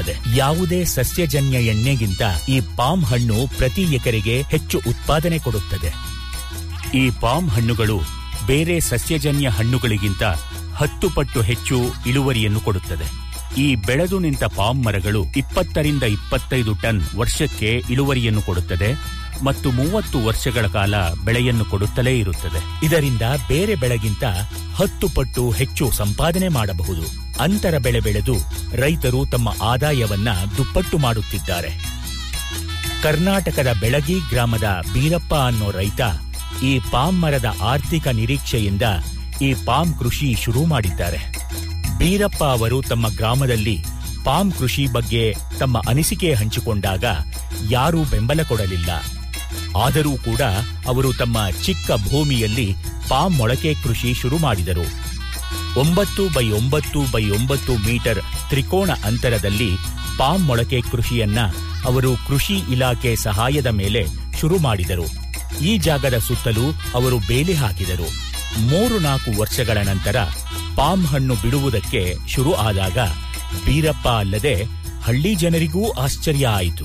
ಕೊಡುತ್ತದೆ ಯಾವುದೇ ಸಸ್ಯಜನ್ಯ ಎಣ್ಣೆಗಿಂತ ಈ ಪಾಮ್ ಹಣ್ಣು ಪ್ರತಿ ಎಕರೆಗೆ ಹೆಚ್ಚು ಉತ್ಪಾದನೆ ಕೊಡುತ್ತದೆ ಈ ಪಾಮ್ ಹಣ್ಣುಗಳು ಬೇರೆ ಸಸ್ಯಜನ್ಯ ಹಣ್ಣುಗಳಿಗಿಂತ ಹತ್ತು ಪಟ್ಟು ಹೆಚ್ಚು ಇಳುವರಿಯನ್ನು ಕೊಡುತ್ತದೆ ಈ ಬೆಳೆದು ನಿಂತ ಪಾಮ್ ಮರಗಳು ಇಪ್ಪತ್ತರಿಂದ ಇಪ್ಪತ್ತೈದು ಟನ್ ವರ್ಷಕ್ಕೆ ಇಳುವರಿಯನ್ನು ಕೊಡುತ್ತದೆ ಮತ್ತು ಮೂವತ್ತು ವರ್ಷಗಳ ಕಾಲ ಬೆಳೆಯನ್ನು ಕೊಡುತ್ತಲೇ ಇರುತ್ತದೆ ಇದರಿಂದ ಬೇರೆ ಬೆಳೆಗಿಂತ ಹತ್ತು ಪಟ್ಟು ಹೆಚ್ಚು ಸಂಪಾದನೆ ಮಾಡಬಹುದು ಅಂತರ ಬೆಳೆ ಬೆಳೆದು ರೈತರು ತಮ್ಮ ಆದಾಯವನ್ನ ದುಪ್ಪಟ್ಟು ಮಾಡುತ್ತಿದ್ದಾರೆ ಕರ್ನಾಟಕದ ಬೆಳಗಿ ಗ್ರಾಮದ ಬೀರಪ್ಪ ಅನ್ನೋ ರೈತ ಈ ಪಾಮ್ ಮರದ ಆರ್ಥಿಕ ನಿರೀಕ್ಷೆಯಿಂದ ಈ ಪಾಮ್ ಕೃಷಿ ಶುರು ಮಾಡಿದ್ದಾರೆ ಬೀರಪ್ಪ ಅವರು ತಮ್ಮ ಗ್ರಾಮದಲ್ಲಿ ಪಾಮ್ ಕೃಷಿ ಬಗ್ಗೆ ತಮ್ಮ ಅನಿಸಿಕೆ ಹಂಚಿಕೊಂಡಾಗ ಯಾರೂ ಬೆಂಬಲ ಕೊಡಲಿಲ್ಲ ಆದರೂ ಕೂಡ ಅವರು ತಮ್ಮ ಚಿಕ್ಕ ಭೂಮಿಯಲ್ಲಿ ಪಾಮ್ ಮೊಳಕೆ ಕೃಷಿ ಶುರು ಮಾಡಿದರು ಒಂಬತ್ತು ಬೈ ಒಂಬತ್ತು ಬೈ ಒಂಬತ್ತು ಮೀಟರ್ ತ್ರಿಕೋಣ ಅಂತರದಲ್ಲಿ ಪಾಮ್ ಮೊಳಕೆ ಕೃಷಿಯನ್ನ ಅವರು ಕೃಷಿ ಇಲಾಖೆ ಸಹಾಯದ ಮೇಲೆ ಶುರು ಮಾಡಿದರು ಈ ಜಾಗದ ಸುತ್ತಲೂ ಅವರು ಬೇಲಿ ಹಾಕಿದರು ಮೂರು ನಾಲ್ಕು ವರ್ಷಗಳ ನಂತರ ಪಾಮ್ ಹಣ್ಣು ಬಿಡುವುದಕ್ಕೆ ಶುರು ಆದಾಗ ಬೀರಪ್ಪ ಅಲ್ಲದೆ ಹಳ್ಳಿ ಜನರಿಗೂ ಆಶ್ಚರ್ಯ ಆಯಿತು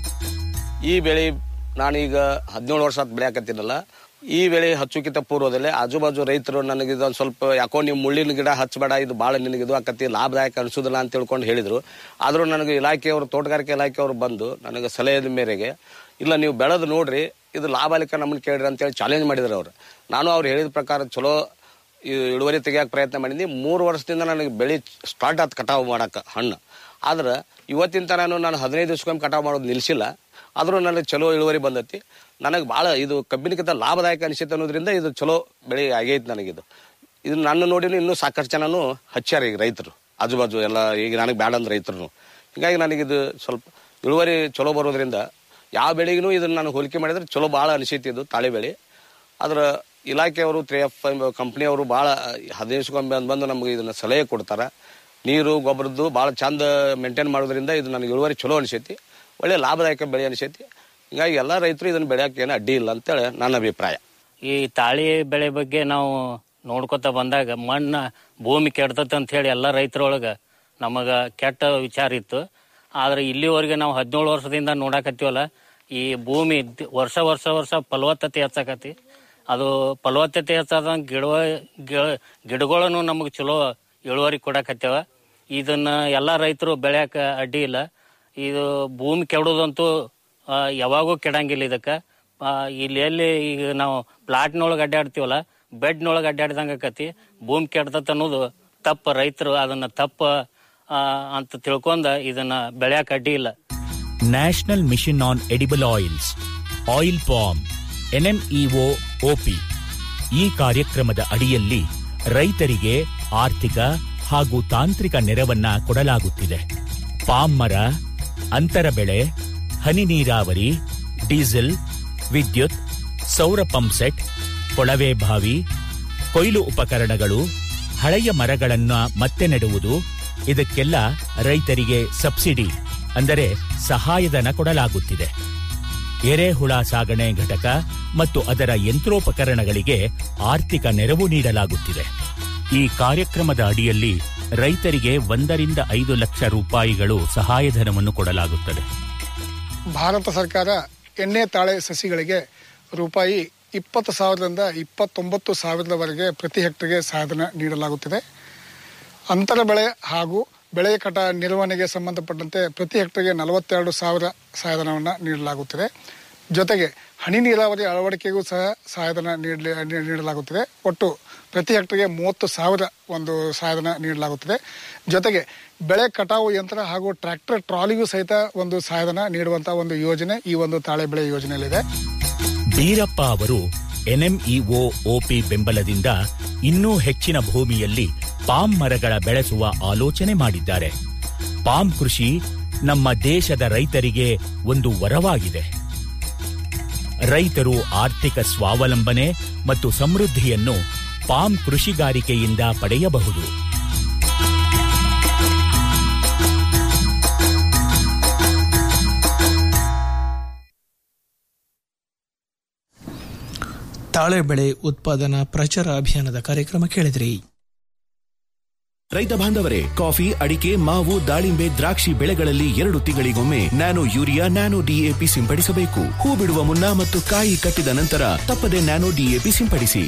ಈ ಬೆಳೆ ನಾನೀಗ ಹದಿನೇಳು ವರ್ಷ ಆತ್ ಬೆಳೆಯಾಕತ್ತೀನಲ್ಲ ಈ ಬೆಳೆ ಹಚ್ಚುಕಿತ ಪೂರ್ವದಲ್ಲೇ ಆಜು ಬಾಜು ರೈತರು ನನಗೆ ಇದೊಂದು ಸ್ವಲ್ಪ ಯಾಕೋ ನೀವು ಮುಳ್ಳಿನ ಗಿಡ ಹಚ್ಚಬೇಡ ಇದು ಭಾಳ ನಿನಗೆ ಇದು ಆಕತಿ ಲಾಭದಾಯಕ ಅನಿಸೋದಿಲ್ಲ ಅಂತ ತಿಳ್ಕೊಂಡು ಹೇಳಿದ್ರು ಆದರೂ ನನಗೆ ಇಲಾಖೆಯವರು ತೋಟಗಾರಿಕೆ ಇಲಾಖೆಯವರು ಬಂದು ನನಗೆ ಸಲಹೆಯ ಮೇರೆಗೆ ಇಲ್ಲ ನೀವು ಬೆಳೆದು ನೋಡ್ರಿ ಇದು ಲಾಭಾಲಿಕ ನಮ್ಮನ್ನು ಕೇಳ್ರಿ ಅಂತೇಳಿ ಚಾಲೆಂಜ್ ಮಾಡಿದ್ರು ಅವರು ನಾನು ಅವ್ರು ಹೇಳಿದ ಪ್ರಕಾರ ಚಲೋ ಈ ಇಳುವರಿ ತೆಗಿಯಕ್ಕೆ ಪ್ರಯತ್ನ ಮಾಡಿದ್ನಿ ಮೂರು ವರ್ಷದಿಂದ ನನಗೆ ಬೆಳೆ ಸ್ಟಾರ್ಟ್ ಆಯ್ತು ಕಟಾವು ಮಾಡಕ್ಕೆ ಹಣ್ಣು ಆದ್ರೆ ಇವತ್ತಿನ ತನಕ ನಾನು ಹದಿನೈದು ದಿವ್ಸಕ್ಕೊಮ್ಮೆ ಕಟಾವು ಮಾಡೋದು ನಿಲ್ಲಿಸಿಲ್ಲ ಆದರೂ ನನಗೆ ಚಲೋ ಇಳುವರಿ ಬಂದೈತಿ ನನಗೆ ಭಾಳ ಇದು ಕಬ್ಬಿನಕ್ಕಿಂತ ಲಾಭದಾಯಕ ಅನಿಸುತ್ತೆ ಅನ್ನೋದ್ರಿಂದ ಇದು ಚಲೋ ಬೆಳೆ ಆಗೈತೆ ನನಗಿದು ಇದು ನನ್ನ ನೋಡಿನೂ ಇನ್ನೂ ಸಾಕಷ್ಟು ಜನನು ಹಚ್ಚಾರ ಈಗ ರೈತರು ಆಜು ಬಾಜು ಎಲ್ಲ ಈಗ ನನಗೆ ಬ್ಯಾಡ ಅಂದ್ರೆ ರೈತರು ಹೀಗಾಗಿ ನನಗಿದು ಸ್ವಲ್ಪ ಇಳುವರಿ ಚಲೋ ಬರೋದ್ರಿಂದ ಯಾವ ಬೆಳೆಗೂ ಇದನ್ನು ನಾನು ಹೋಲಿಕೆ ಮಾಡಿದ್ರೆ ಚಲೋ ಭಾಳ ಅನಿಸೈತಿ ಇದು ತಾಳೆ ಬೆಳೆ ಆದ್ರೆ ಇಲಾಖೆಯವರು ತ್ರೀ ಎಫ್ ಕಂಪ್ನಿಯವರು ಭಾಳ ಹದಿನೈದು ಬಂದು ನಮಗೆ ಇದನ್ನು ಸಲಹೆ ಕೊಡ್ತಾರೆ ನೀರು ಗೊಬ್ಬರದ್ದು ಭಾಳ ಚಂದ ಮೇಂಟೈನ್ ಮಾಡೋದ್ರಿಂದ ಇದು ನನಗೆ ಇಳುವರಿ ಚಲೋ ಅನಿಸೈತಿ ಒಳ್ಳೆ ಲಾಭದಾಯಕ ಬೆಳೆ ಅನಿಸೈತಿ ಹೀಗಾಗಿ ಎಲ್ಲ ರೈತರು ಇದನ್ನು ಬೆಳೆಯೋಕೆ ಏನು ಅಡ್ಡಿ ಇಲ್ಲ ಅಂತೇಳಿ ನನ್ನ ಅಭಿಪ್ರಾಯ ಈ ತಾಳಿ ಬೆಳೆ ಬಗ್ಗೆ ನಾವು ನೋಡ್ಕೊತ ಬಂದಾಗ ಮಣ್ಣ ಭೂಮಿ ಕೆಡ್ತತ್ ಅಂತ ಹೇಳಿ ಎಲ್ಲ ರೈತರೊಳಗೆ ನಮಗ ಕೆಟ್ಟ ವಿಚಾರ ಇತ್ತು ಆದ್ರೆ ಇಲ್ಲಿವರೆಗೆ ನಾವು ಹದಿನೇಳು ವರ್ಷದಿಂದ ನೋಡಾಕತ್ತೀವಲ್ಲ ಈ ಭೂಮಿ ದ್- ವರ್ಷ ವರ್ಷ ವರ್ಷ ಫಲವತ್ತತೆ ಹೆಚ್ಚಾಕತಿ ಅದು ಫಲವತ್ತತೆ ಹೆಚ್ಚಾದಂಗ ಗಿಡ ಗಿಡ- ಗಿಡಗಳನ್ನು ನಮಗೆ ಚಲೋ ಇಳುವರಿ ಕೊಡಾಕತ್ಯಾವ ಇದನ್ನ ಎಲ್ಲ ರೈತರು ಬೆಳ್ಯಾಕ ಅಡ್ಡಿ ಇಲ್ಲ ಇದು ಭೂಮಿ ಕೆಡೋದಂತೂ ಆ, ಯಾವಾಗೂ ಕೆಡಂಗಿಲ್ಲ ಇದಕ್ಕೆ ಇಲ್ಲಿ ಎಲ್ಲಿ ಈಗ ನಾವು ಪ್ಲಾಟ್ನೊಳಗೆ ಅಡ್ಡಾಡ್ತೀವಲ್ಲ ಬೆಡ್ನೊಳಗೆ ಅಡ್ಡಾಡ್ದಂಗೆ ಆಕತಿ ಭೂಮಿ ಕೆಡ್ತತ್ ಅನ್ನೋದು ತಪ್ಪ ರೈತರು ಅದನ್ನ ತಪ್ಪ ಆ, ಅಂತ ತಿಳ್ಕೊಂಡ ಇದನ್ನ ಬೆಳ್ಯಾಕ ಅಡ್ಡಿ ಇಲ್ಲ national mission on edible oils oil palm NMEO OP ಈ ಕಾರ್ಯಕ್ರಮದ ಅಡಿಯಲ್ಲಿ ರೈತರಿಗೆ ಆರ್ಥಿಕ ಹಾಗೂ ತಾಂತ್ರಿಕ ನೆರವನ್ನ ಕೊಡಲಾಗುತ್ತಿದೆ ಪಾಮ್ ಮರ ಅಂತರ ಬೆಳೆ ಹನಿ ನೀರಾವರಿ ಡೀಸೆಲ್ ವಿದ್ಯುತ್ ಸೌರ ಪಂಪ್ ಸೆಟ್ ಕೊಳವೆ ಬಾವಿ ಕೊಯ್ಲು ಉಪಕರಣಗಳು ಹಳೆಯ ಮರಗಳನ್ನ ಮತ್ತೆ ನೆಡುವುದು ಇದಕ್ಕೆಲ್ಲ ರೈತರಿಗೆ ಸಬ್ಸಿಡಿ ಅಂದರೆ ಸಹಾಯಧನ ಕೊಡಲಾಗುತ್ತಿದೆ ಎರೆಹುಳ ಸಾಗಣೆ ಘಟಕ ಮತ್ತು ಅದರ ಯಂತ್ರೋಪಕರಣಗಳಿಗೆ ಆರ್ಥಿಕ ನೆರವು ನೀಡಲಾಗುತ್ತಿದೆ ಈ ಕಾರ್ಯಕ್ರಮದ ಅಡಿಯಲ್ಲಿ ರೈತರಿಗೆ ಒಂದರಿಂದ ಐದು ಲಕ್ಷ ರೂಪಾಯಿಗಳು ಸಹಾಯಧನವನ್ನು ಕೊಡಲಾಗುತ್ತದೆ ಭಾರತ ಸರ್ಕಾರ ಎಣ್ಣೆ ತಾಳೆ ಸಸಿಗಳಿಗೆ ರೂಪಾಯಿ ಇಪ್ಪತ್ತು ಸಾವಿರದಿಂದ ಇಪ್ಪತ್ತೊಂಬತ್ತು ಸಾವಿರದವರೆಗೆ ಪ್ರತಿ ಹೆಕ್ಟರ್ಗೆ ಸಹಾಯಧನ ನೀಡಲಾಗುತ್ತಿದೆ ಅಂತರ ಬೆಳೆ ಹಾಗೂ ಬೆಳೆ ಕಟ ನಿರ್ವಹಣೆಗೆ ಸಂಬಂಧಪಟ್ಟಂತೆ ಪ್ರತಿ ಹೆಕ್ಟರ್ಗೆ ನಲವತ್ತೆರಡು ಸಾವಿರ ಸಹಾಯಧನವನ್ನು ನೀಡಲಾಗುತ್ತಿದೆ ಜೊತೆಗೆ ಹನಿ ನೀರಾವರಿ ಅಳವಡಿಕೆಗೂ ಸಹ ಸಹಾಯಧನ ನೀಡಲಿ ನೀ- ನೀಡಲಾಗುತ್ತಿದೆ ಒಟ್ಟು ಪ್ರತಿ ಹೆಕ್ಟರ್ಗೆ ಮೂವತ್ತು ಸಾವಿರ ಒಂದು ಸಹಾಯಧನ ನೀಡಲಾಗುತ್ತಿದೆ ಜೊತೆಗೆ ಬೆಳೆ ಕಟಾವು ಯಂತ್ರ ಹಾಗೂ ಟ್ರ್ಯಾಕ್ಟರ್ ಟ್ರಾಲಿಗೂ ಸಹಿತ ಒಂದು ಸಹಾಯಧನ ನೀಡುವಂತಹ ಒಂದು ಯೋಜನೆ ಈ ಒಂದು ತಾಳೆ ಬೆಳೆ ಯೋಜನೆಯಲ್ಲಿದೆ ಬೀರಪ್ಪ ಅವರು ಎನ್ಎಂಇಒ ಒಪಿ ಬೆಂಬಲದಿಂದ ಇನ್ನೂ ಹೆಚ್ಚಿನ ಭೂಮಿಯಲ್ಲಿ ಪಾಮ್ ಮರಗಳ ಬೆಳೆಸುವ ಆಲೋಚನೆ ಮಾಡಿದ್ದಾರೆ ಪಾಮ್ ಕೃಷಿ ನಮ್ಮ ದೇಶದ ರೈತರಿಗೆ ಒಂದು ವರವಾಗಿದೆ ರೈತರು ಆರ್ಥಿಕ ಸ್ವಾವಲಂಬನೆ ಮತ್ತು ಸಮೃದ್ಧಿಯನ್ನು ಪಾಮ್ ಕೃಷಿಗಾರಿಕೆಯಿಂದ ಪಡೆಯಬಹುದು ತಾಳೆ ಬೆಳೆ ಉತ್ಪಾದನಾ ಪ್ರಚಾರ ಅಭಿಯಾನದ ಕಾರ್ಯಕ್ರಮ ಕೇಳಿದ್ರಿ ರೈತ ಬಾಂಧವರೇ ಕಾಫಿ ಅಡಿಕೆ ಮಾವು ದಾಳಿಂಬೆ ದ್ರಾಕ್ಷಿ ಬೆಳೆಗಳಲ್ಲಿ ಎರಡು ತಿಂಗಳಿಗೊಮ್ಮೆ ನ್ಯಾನೋ ಯೂರಿಯಾ ನ್ಯಾನೋ ಡಿಎಪಿ ಸಿಂಪಡಿಸಬೇಕು ಹೂ ಬಿಡುವ ಮುನ್ನ ಮತ್ತು ಕಾಯಿ ಕಟ್ಟಿದ ನಂತರ ತಪ್ಪದೆ ನ್ಯಾನೋ ಡಿಎಪಿ ಸಿಂಪಡಿಸಿ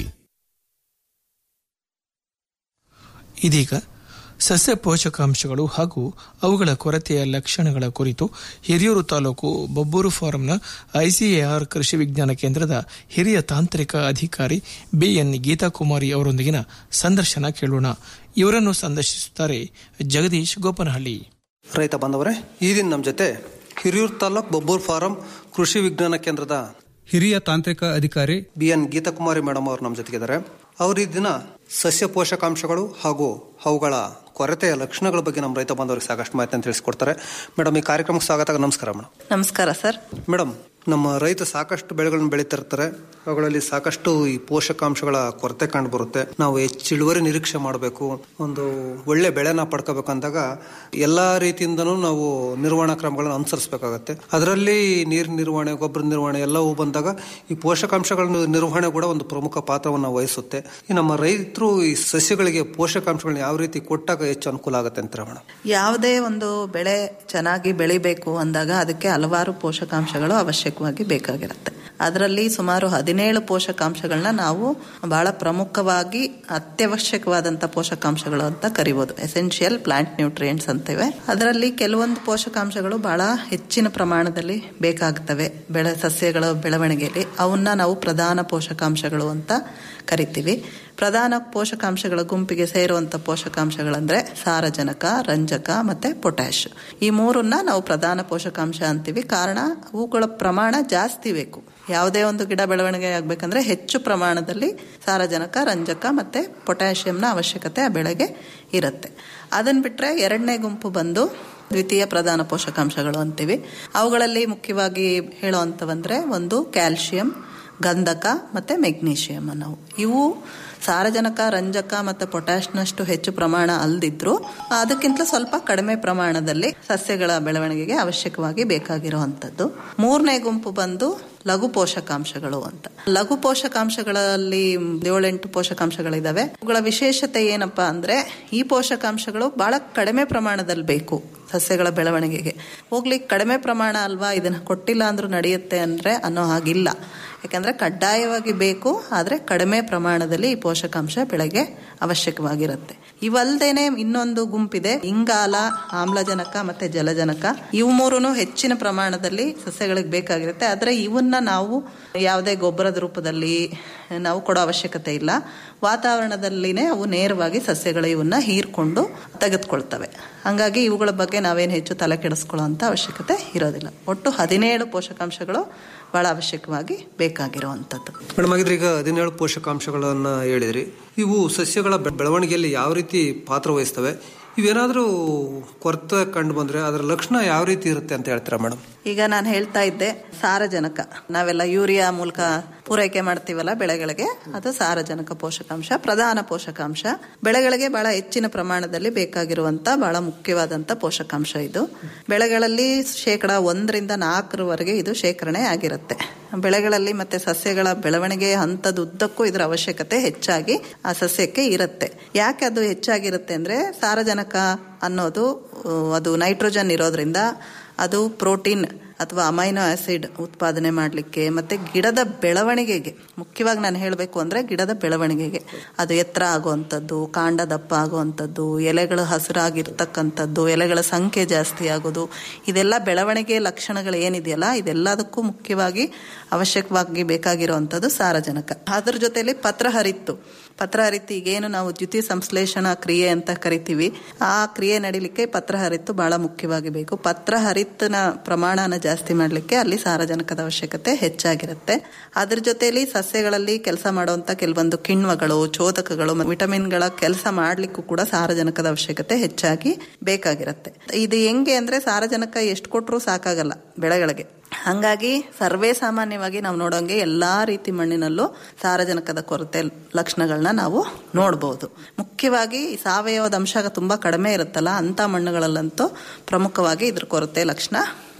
ಇದೀಗ ಸಸ್ಯ ಪೋಷಕಾಂಶಗಳು ಹಾಗೂ ಅವುಗಳ ಕೊರತೆಯ ಲಕ್ಷಣಗಳ ಕುರಿತು ಹಿರಿಯೂರು ತಾಲೂಕು ಬೊಬ್ಬೂರು ಫಾರಂನ ಐಸಿಎಆರ್ ಕೃಷಿ ವಿಜ್ಞಾನ ಕೇಂದ್ರದ ಹಿರಿಯ ತಾಂತ್ರಿಕ ಅಧಿಕಾರಿ ಬಿಎನ್ ಗೀತಾಕುಮಾರಿ ಅವರೊಂದಿಗಿನ ಸಂದರ್ಶನ ಕೇಳೋಣ ಇವರನ್ನು ಸಂದರ್ಶಿಸುತ್ತಾರೆ ಜಗದೀಶ್ ಗೋಪನಹಳ್ಳಿ ರೈತ ಬಾಂಧವರೇ ಈ ದಿನ ನಮ್ಮ ಜೊತೆ ಹಿರಿಯೂರು ತಾಲೂಕ್ ಬೊಬ್ಬೂರ್ ಫಾರಂ ಕೃಷಿ ವಿಜ್ಞಾನ ಕೇಂದ್ರದ ಹಿರಿಯ ತಾಂತ್ರಿಕ ಅಧಿಕಾರಿ ಬಿ ಎನ್ ಗೀತಾಕುಮಾರಿ ಮೇಡಮ್ ಅವರು ನಮ್ಮ ಜೊತೆಗಿದ್ದಾರೆ ಅವರು ಈ ದಿನ ಸಸ್ಯ ಪೋಷಕಾಂಶಗಳು ಹಾಗೂ ಅವುಗಳ ಕೊರತೆಯ ಲಕ್ಷಣಗಳ ಬಗ್ಗೆ ನಮ್ಮ ರೈತ ಬಾಂಧವರಿಗೆ ಸಾಕಷ್ಟು ಮಾಹಿತಿಯನ್ನು ತಿಳಿಸ್ಕೊಡ್ತಾರೆ ಮೇಡಮ್ ಈ ಕಾರ್ಯಕ್ರಮಕ್ಕೆ ಸ್ವಾಗತ ನಮಸ್ಕಾರ ಮೇಡಮ್ ನಮಸ್ಕಾರ ಸರ್ ಮೇಡಮ್ ನಮ್ಮ ರೈತ ಸಾಕಷ್ಟು ಬೆಳೆಗಳನ್ನು ಬೆಳೀತಿರ್ತಾರೆ ಅವುಗಳಲ್ಲಿ ಸಾಕಷ್ಟು ಈ ಪೋಷಕಾಂಶಗಳ ಕೊರತೆ ಕಂಡು ಬರುತ್ತೆ ನಾವು ಹೆಚ್ಚು ಇಳುವರಿ ನಿರೀಕ್ಷೆ ಮಾಡಬೇಕು ಒಂದು ಒಳ್ಳೆ ಬೆಳೆನ ಪಡ್ಕೋಬೇಕಂದಾಗ ಎಲ್ಲಾ ರೀತಿಯಿಂದನೂ ನಾವು ನಿರ್ವಹಣಾ ಕ್ರಮಗಳನ್ನು ಅನುಸರಿಸಬೇಕಾಗತ್ತೆ ಅದರಲ್ಲಿ ನೀರಿನ ನಿರ್ವಹಣೆ ಗೊಬ್ಬರ ನಿರ್ವಹಣೆ ಎಲ್ಲವೂ ಬಂದಾಗ ಈ ಪೋಷಕಾಂಶಗಳ ನಿರ್ವಹಣೆ ಕೂಡ ಒಂದು ಪ್ರಮುಖ ಪಾತ್ರವನ್ನು ವಹಿಸುತ್ತೆ ಈ ನಮ್ಮ ರೈತರು ಈ ಸಸ್ಯಗಳಿಗೆ ಪೋಷಕಾಂಶಗಳನ್ನ ಯಾವ ರೀತಿ ಕೊಟ್ಟಾಗ ಹೆಚ್ಚು ಅನುಕೂಲ ಆಗುತ್ತೆ ಅಂತಾರೆ ಮೇಡಮ್ ಯಾವುದೇ ಒಂದು ಬೆಳೆ ಚೆನ್ನಾಗಿ ಬೆಳಿಬೇಕು ಅಂದಾಗ ಅದಕ್ಕೆ ಹಲವಾರು ಪೋಷಕಾಂಶಗಳು ಅವಶ್ಯಕವಾಗಿ ಬೇಕಾಗಿರುತ್ತೆ ಅದರಲ್ಲಿ ಸುಮಾರು ಹದಿನೇಳು ಪೋಷಕಾಂಶಗಳನ್ನ ನಾವು ಬಹಳ ಪ್ರಮುಖವಾಗಿ ಅತ್ಯವಶ್ಯಕವಾದಂಥ ಪೋಷಕಾಂಶಗಳು ಅಂತ ಕರಿಬೋದು ಎಸೆನ್ಷಿಯಲ್ ಪ್ಲಾಂಟ್ ನ್ಯೂಟ್ರಿಯೆಂಟ್ಸ್ ಅಂತಿವೆ ಅದರಲ್ಲಿ ಕೆಲವೊಂದು ಪೋಷಕಾಂಶಗಳು ಬಹಳ ಹೆಚ್ಚಿನ ಪ್ರಮಾಣದಲ್ಲಿ ಬೇಕಾಗ್ತವೆ ಬೆಳೆ ಸಸ್ಯಗಳ ಬೆಳವಣಿಗೆಯಲ್ಲಿ ಅವನ್ನ ನಾವು ಪ್ರಧಾನ ಪೋಷಕಾಂಶಗಳು ಅಂತ ಕರಿತೀವಿ ಪ್ರಧಾನ ಪೋಷಕಾಂಶಗಳ ಗುಂಪಿಗೆ ಸೇರುವಂತ ಪೋಷಕಾಂಶಗಳಂದ್ರೆ ಸಾರಜನಕ ರಂಜಕ ಮತ್ತೆ ಪೊಟ್ಯಾಶ್ ಈ ಮೂರನ್ನ ನಾವು ಪ್ರಧಾನ ಪೋಷಕಾಂಶ ಅಂತೀವಿ ಕಾರಣ ಅವುಗಳ ಪ್ರಮಾಣ ಜಾಸ್ತಿ ಬೇಕು ಯಾವುದೇ ಒಂದು ಗಿಡ ಬೆಳವಣಿಗೆ ಆಗ್ಬೇಕಂದ್ರೆ ಹೆಚ್ಚು ಪ್ರಮಾಣದಲ್ಲಿ ಸಾರಜನಕ ರಂಜಕ ಮತ್ತೆ ಪೊಟ್ಯಾಷಿಯಂನ ಅವಶ್ಯಕತೆ ಆ ಬೆಳೆಗೆ ಇರುತ್ತೆ ಅದನ್ನ ಬಿಟ್ರೆ ಎರಡನೇ ಗುಂಪು ಬಂದು ದ್ವಿತೀಯ ಪ್ರಧಾನ ಪೋಷಕಾಂಶಗಳು ಅಂತೀವಿ ಅವುಗಳಲ್ಲಿ ಮುಖ್ಯವಾಗಿ ಹೇಳುವಂತವಂದ್ರೆ ಒಂದು ಕ್ಯಾಲ್ಸಿಯಂ ಗಂಧಕ ಮತ್ತೆ ಮೆಗ್ನೀಷಿಯಂ ನಾವು ಇವು ಸಾರಜನಕ ರಂಜಕ ಮತ್ತು ಪೊಟ್ಯಾಶ್ನಷ್ಟು ಹೆಚ್ಚು ಪ್ರಮಾಣ ಅಲ್ದಿದ್ರು ಅದಕ್ಕಿಂತ ಸ್ವಲ್ಪ ಕಡಿಮೆ ಪ್ರಮಾಣದಲ್ಲಿ ಸಸ್ಯಗಳ ಬೆಳವಣಿಗೆಗೆ ಅವಶ್ಯಕವಾಗಿ ಬೇಕಾಗಿರುವಂತದ್ದು ಮೂರನೇ ಗುಂಪು ಬಂದು ಲಘು ಪೋಷಕಾಂಶಗಳು ಅಂತ ಲಘು ಪೋಷಕಾಂಶಗಳಲ್ಲಿ ಏಳೆಂಟು ಪೋಷಕಾಂಶಗಳಿದಾವೆ ಅವುಗಳ ವಿಶೇಷತೆ ಏನಪ್ಪಾ ಅಂದ್ರೆ ಈ ಪೋಷಕಾಂಶಗಳು ಬಹಳ ಕಡಿಮೆ ಪ್ರಮಾಣದಲ್ಲಿ ಬೇಕು ಸಸ್ಯಗಳ ಬೆಳವಣಿಗೆಗೆ ಹೋಗ್ಲಿ ಕಡಿಮೆ ಪ್ರಮಾಣ ಅಲ್ವಾ ಇದನ್ನ ಕೊಟ್ಟಿಲ್ಲ ಅಂದ್ರೂ ನಡೆಯುತ್ತೆ ಅಂದ್ರೆ ಅನ್ನೋ ಹಾಗಿಲ್ಲ ಯಾಕಂದ್ರೆ ಕಡ್ಡಾಯವಾಗಿ ಬೇಕು ಆದ್ರೆ ಕಡಿಮೆ ಪ್ರಮಾಣದಲ್ಲಿ ಈ ಪೋಷಕಾಂಶ ಬೆಳೆಗೆ ಅವಶ್ಯಕವಾಗಿರುತ್ತೆ ಇವಲ್ದೇನೆ ಇನ್ನೊಂದು ಗುಂಪಿದೆ ಇಂಗಾಲ ಆಮ್ಲಜನಕ ಮತ್ತೆ ಜಲಜನಕ ಇವು ಮೂರೂ ಹೆಚ್ಚಿನ ಪ್ರಮಾಣದಲ್ಲಿ ಸಸ್ಯಗಳಿಗೆ ಬೇಕಾಗಿರುತ್ತೆ ಆದ್ರೆ ಇವನ್ನ ನಾವು ಯಾವುದೇ ಗೊಬ್ಬರದ ರೂಪದಲ್ಲಿ ನಾವು ಕೊಡೋ ಅವಶ್ಯಕತೆ ಇಲ್ಲ ವಾತಾವರಣದಲ್ಲಿನೇ ಅವು ನೇರವಾಗಿ ಸಸ್ಯಗಳು ಇವನ್ನ ಹೀರ್ಕೊಂಡು ತೆಗೆದುಕೊಳ್ತವೆ ಹಂಗಾಗಿ ಇವುಗಳ ಬಗ್ಗೆ ನಾವೇನು ಹೆಚ್ಚು ತಲೆ ಕೆಡಿಸ್ಕೊಳ್ಳೋ ಅಂತ ಅವಶ್ಯಕತೆ ಇರೋದಿಲ್ಲ ಒಟ್ಟು ಹದಿನೇಳು ಪೋಷಕಾಂಶಗಳು ಬಹಳ ಅವಶ್ಯಕವಾಗಿ ಬೇಕಾಗಿರುವಂಥದ್ದು ಮೇಡಮ್ ಹಾಗಿದ್ರೆ ಈಗ ಹದಿನೇಳು ಪೋಷಕಾಂಶಗಳನ್ನ ಹೇಳಿದ್ರಿ ಇವು ಸಸ್ಯಗಳ ಬೆ- ಬೆಳವಣಿಗೆಯಲ್ಲಿ ಯಾವ ರೀತಿ ಪಾತ್ರ ವಹಿಸ್ತವೆ ಇವೇನಾದ್ರೂ ಕೊರತೆ ಕಂಡು ಬಂದ್ರೆ ಅದರ ಲಕ್ಷಣ ಯಾವ ರೀತಿ ಇರುತ್ತೆ ಅಂತ ಹೇಳ್ತೀರಾ ಮೇಡಮ್ ಈಗ ನಾನು ಹೇಳ್ತಾ ಇದ್ದೆ ಸಾರಜನಕ ನಾವೆಲ್ಲ ಯೂರಿಯಾ ಮೂಲಕ ಪೂರೈಕೆ ಮಾಡ್ತೀವಲ್ಲ ಬೆಳೆಗಳಿಗೆ ಅದು ಸಾರಜನಕ ಪೋಷಕಾಂಶ ಪ್ರಧಾನ ಪೋಷಕಾಂಶ ಬೆಳೆಗಳಿಗೆ ಬಹಳ ಹೆಚ್ಚಿನ ಪ್ರಮಾಣದಲ್ಲಿ ಬೇಕಾಗಿರುವಂತ ಬಹಳ ಮುಖ್ಯವಾದಂತ ಪೋಷಕಾಂಶ ಇದು ಬೆಳೆಗಳಲ್ಲಿ ಶೇಕಡ ಒಂದರಿಂದ ನಾಲ್ಕರವರೆಗೆ ಇದು ಶೇಖರಣೆ ಆಗಿರುತ್ತೆ ಬೆಳೆಗಳಲ್ಲಿ ಮತ್ತೆ ಸಸ್ಯಗಳ ಬೆಳವಣಿಗೆ ಹಂತದುದ್ದಕ್ಕೂ ಇದರ ಅವಶ್ಯಕತೆ ಹೆಚ್ಚಾಗಿ ಆ ಸಸ್ಯಕ್ಕೆ ಇರುತ್ತೆ ಯಾಕೆ ಅದು ಹೆಚ್ಚಾಗಿರುತ್ತೆ ಅಂದ್ರೆ ಸಾರಜನಕ ಅನ್ನೋದು ಆ, ಅದು ನೈಟ್ರೋಜನ್ ಇರೋದ್ರಿಂದ ಅದು ಪ್ರೋಟೀನ್ ಅಥವಾ ಅಮೈನೋ ಆಸಿಡ್ ಉತ್ಪಾದನೆ ಮಾಡಲಿಕ್ಕೆ ಮತ್ತೆ ಗಿಡದ ಬೆಳವಣಿಗೆಗೆ ಮುಖ್ಯವಾಗಿ ನಾನು ಹೇಳಬೇಕು ಅಂದ್ರೆ ಗಿಡದ ಬೆಳವಣಿಗೆಗೆ ಅದು ಎತ್ತರ ಆಗುವಂಥದ್ದು ಕಾಂಡ ದಪ್ಪ ಆಗುವಂಥದ್ದು ಎಲೆಗಳು ಹಸಿರಾಗಿರ್ತಕ್ಕಂಥದ್ದು ಎಲೆಗಳ ಸಂಖ್ಯೆ ಜಾಸ್ತಿ ಆಗೋದು ಇದೆಲ್ಲ ಬೆಳವಣಿಗೆ ಲಕ್ಷಣಗಳು ಏನಿದೆಯಲ್ಲ ಇದೆಲ್ಲದಕ್ಕೂ ಮುಖ್ಯವಾಗಿ ಅವಶ್ಯಕವಾಗಿ ಬೇಕಾಗಿರುವಂಥದ್ದು ಸಾರಜನಕ ಅದ್ರ ಜೊತೆಲಿ ಪತ್ರಹರಿತ್ತು ಪತ್ರಹರಿತ್ತು ಈಗೇನು ನಾವು ದ್ಯುತಿ ಸಂಶ್ಲೇಷಣಾ ಕ್ರಿಯೆ ಅಂತ ಕರಿತೀವಿ ಆ ಕ್ರಿಯೆ ನಡಿಲಿಕ್ಕೆ ಪತ್ರಹರಿತ್ತು ಬಹಳ ಮುಖ್ಯವಾಗಿ ಬೇಕು ಪತ್ರಹರಿತ್ತಿನ ಪ್ರಮಾಣನ ಜಾಸ್ತಿ ಮಾಡಲಿಕ್ಕೆ ಅಲ್ಲಿ ಸಾರಜನಕದ ಅವಶ್ಯಕತೆ ಹೆಚ್ಚಾಗಿರುತ್ತೆ ಅದ್ರ ಜೊತೆಲಿ ಸಸ್ಯಗಳಲ್ಲಿ ಕೆಲಸ ಮಾಡುವಂತ ಕೆಲವೊಂದು ಕಿಣ್ವಗಳು ಚೋದಕಗಳು ಮ- ವಿಟಮಿನ್ಗಳ ಕೆಲಸ ಮಾಡ್ಲಿಕ್ಕೂ ಕೂಡ ಸಾರಜನಕದ ಅವಶ್ಯಕತೆ ಹೆಚ್ಚಾಗಿ ಬೇಕಾಗಿರುತ್ತೆ ಇದು ಹೆಂಗೆ ಅಂದ್ರೆ ಸಾರಜನಕ ಎಷ್ಟು ಕೊಟ್ಟರು ಸಾಕಾಗಲ್ಲ ಬೆಳೆಗಳಿಗೆ ಹಂಗಾಗಿ ಸರ್ವೇ ಸಾಮಾನ್ಯವಾಗಿ ನಾವು ನೋಡೋಂಗೆ ಎಲ್ಲಾ ರೀತಿ ಮಣ್ಣಿನಲ್ಲೂ ಸಾರಜನಕದ ಕೊರತೆ ಲಕ್ಷಣಗಳನ್ನ ನಾವು ನೋಡಬಹುದು ಮುಖ್ಯವಾಗಿ ಈ ಸಾವಯವದ ಅಂಶ ತುಂಬಾ ಕಡಿಮೆ ಇರುತ್ತಲ್ಲ ಅಂತ ಮಣ್ಣುಗಳಲ್ಲಂತೂ ಪ್ರಮುಖವಾಗಿ ಇದ್ರ ಕೊರತೆ ಲಕ್ಷಣ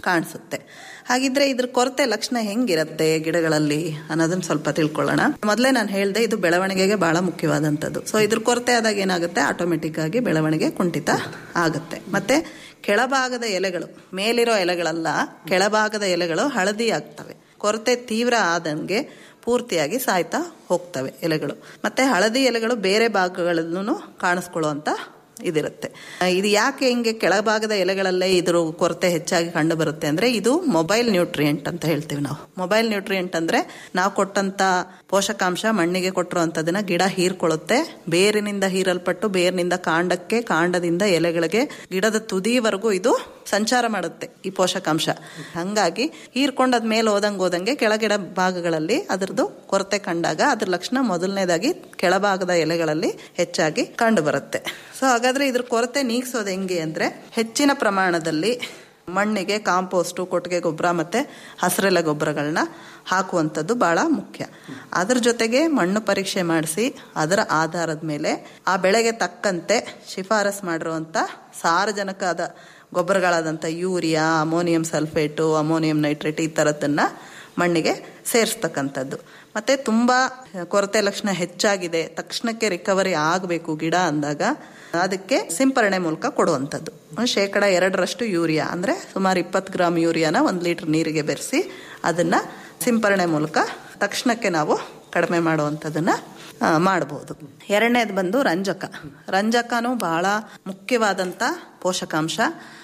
ಕಾಣಿಸುತ್ತೆ ಹಾಗಿದ್ರೆ ಇದ್ರ ಕೊರತೆ ಲಕ್ಷಣ ಹೆಂಗಿರುತ್ತೆ ಗಿಡಗಳಲ್ಲಿ ಅನ್ನೋದನ್ನ ಸ್ವಲ್ಪ ತಿಳ್ಕೊಳ್ಳೋಣ ಮೊದಲೇ ನಾನು ಹೇಳಿದೆ ಇದು ಬೆಳವಣಿಗೆಗೆ ಬಹಳ ಮುಖ್ಯವಾದಂಥದ್ದು ಸೊ ಇದ್ರ ಕೊರತೆ ಆದಾಗ ಏನಾಗುತ್ತೆ ಆಟೋಮೆಟಿಕ್ ಆಗಿ ಬೆಳವಣಿಗೆ ಕುಂಠಿತ ಆಗುತ್ತೆ ಮತ್ತೆ ಕೆಳಭಾಗದ ಎಲೆಗಳು ಮೇಲಿರೋ ಎಲೆಗಳಲ್ಲ ಕೆಳಭಾಗದ ಎಲೆಗಳು ಹಳದಿ ಆಗ್ತವೆ ಕೊರತೆ ತೀವ್ರ ಆದಂಗೆ ಪೂರ್ತಿಯಾಗಿ ಸಾಯ್ತಾ ಹೋಗ್ತವೆ ಎಲೆಗಳು ಮತ್ತೆ ಹಳದಿ ಎಲೆಗಳು ಬೇರೆ ಭಾಗಗಳಲ್ಲೂ ಕಾಣಿಸ್ಕೊಳ್ಳುವಂತ ಇದಿರುತ್ತೆ ಇದು ಯಾಕೆ ಹಿಂಗೆ ಕೆಳಭಾಗದ ಎಲೆಗಳಲ್ಲೇ ಇದ್ರ ಕೊರತೆ ಹೆಚ್ಚಾಗಿ ಕಂಡು ಬರುತ್ತೆ ಅಂದ್ರೆ ಇದು ಮೊಬೈಲ್ ನ್ಯೂಟ್ರಿಯೆಂಟ್ ಅಂತ ಹೇಳ್ತೀವಿ ನಾವು ಮೊಬೈಲ್ ನ್ಯೂಟ್ರಿಯೆಂಟ್ ಅಂದ್ರೆ ನಾವು ಕೊಟ್ಟಂತ ಪೋಷಕಾಂಶ ಮಣ್ಣಿಗೆ ಕೊಟ್ಟಿರುವಂತದನ್ನ ಗಿಡ ಹೀರ್ಕೊಳ್ಳುತ್ತೆ ಬೇರಿನಿಂದ ಹೀರಲ್ಪಟ್ಟು ಬೇರಿನಿಂದ ಕಾಂಡಕ್ಕೆ ಕಾಂಡದಿಂದ ಎಲೆಗಳಿಗೆ ಗಿಡದ ತುದಿವರೆಗೂ ಇದು ಸಂಚಾರ ಮಾಡುತ್ತೆ ಈ ಪೋಷಕಾಂಶ ಹಂಗಾಗಿ ಹೀರ್ಕೊಂಡದ್ ಮೇಲೆ ಹೋದಂಗೆ ಹೋದಂಗೆ ಕೆಳಗಿಡ ಭಾಗಗಳಲ್ಲಿ ಅದರದ್ದು ಕೊರತೆ ಕಂಡಾಗ ಅದ್ರ ಲಕ್ಷಣ ಮೊದಲನೇದಾಗಿ ಕೆಳಭಾಗದ ಎಲೆಗಳಲ್ಲಿ ಹೆಚ್ಚಾಗಿ ಕಂಡು ಬರುತ್ತೆ ಸೊ ಹಾಗಾದ್ರೆ ಇದ್ರ ಕೊರತೆ ನೀಗಿಸೋದು ಹೆಂಗೆ ಅಂದ್ರೆ ಹೆಚ್ಚಿನ ಪ್ರಮಾಣದಲ್ಲಿ ಮಣ್ಣಿಗೆ ಕಾಂಪೋಸ್ಟು ಕೊಟ್ಟಿಗೆ ಗೊಬ್ಬರ ಮತ್ತೆ ಹಸಿರೆಲೆ ಗೊಬ್ಬರಗಳನ್ನ ಹಾಕುವಂಥದ್ದು ಬಹಳ ಮುಖ್ಯ ಅದ್ರ ಜೊತೆಗೆ ಮಣ್ಣು ಪರೀಕ್ಷೆ ಮಾಡಿಸಿ ಅದರ ಆಧಾರದ ಮೇಲೆ ಆ ಬೆಳೆಗೆ ತಕ್ಕಂತೆ ಶಿಫಾರಸ್ ಮಾಡಿರುವಂಥ ಸಾರಜನಕದ ಗೊಬ್ಬರಗಳಾದಂಥ urea ammonium sulphate ammonium nitrate ಈ ಥರದ್ದನ್ನ ಮಣ್ಣಿಗೆ ಸೇರಿಸ್ತಕ್ಕಂಥದ್ದು ಮತ್ತೆ ತುಂಬಾ ಕೊರತೆ ಲಕ್ಷಣ ಹೆಚ್ಚಾಗಿದೆ ತಕ್ಷಣಕ್ಕೆ ರಿಕವರಿ ಆಗಬೇಕು ಗಿಡ ಅಂದಾಗ ಅದಕ್ಕೆ ಸಿಂಪರಣೆ ಮೂಲಕ ಕೊಡುವಂಥದ್ದು ಶೇಕಡ ಎರಡರಷ್ಟು ಯೂರಿಯಾ ಅಂದ್ರೆ ಸುಮಾರು ಇಪ್ಪತ್ತು ಗ್ರಾಮ್ ಯೂರಿಯಾನ ಒಂದು ಲೀಟರ್ ನೀರಿಗೆ ಬೆರೆಸಿ ಅದನ್ನ ಸಿಂಪರಣೆ ಮೂಲಕ ತಕ್ಷಣಕ್ಕೆ ನಾವು ಕಡಿಮೆ ಮಾಡುವಂಥದ್ದನ್ನ ಮಾಡಬಹುದು ಎರಡನೇದು ಬಂದು ರಂಜಕ ರಂಜಕನೂ ಬಹಳ ಮುಖ್ಯವಾದಂಥ ಪೋಷಕಾಂಶ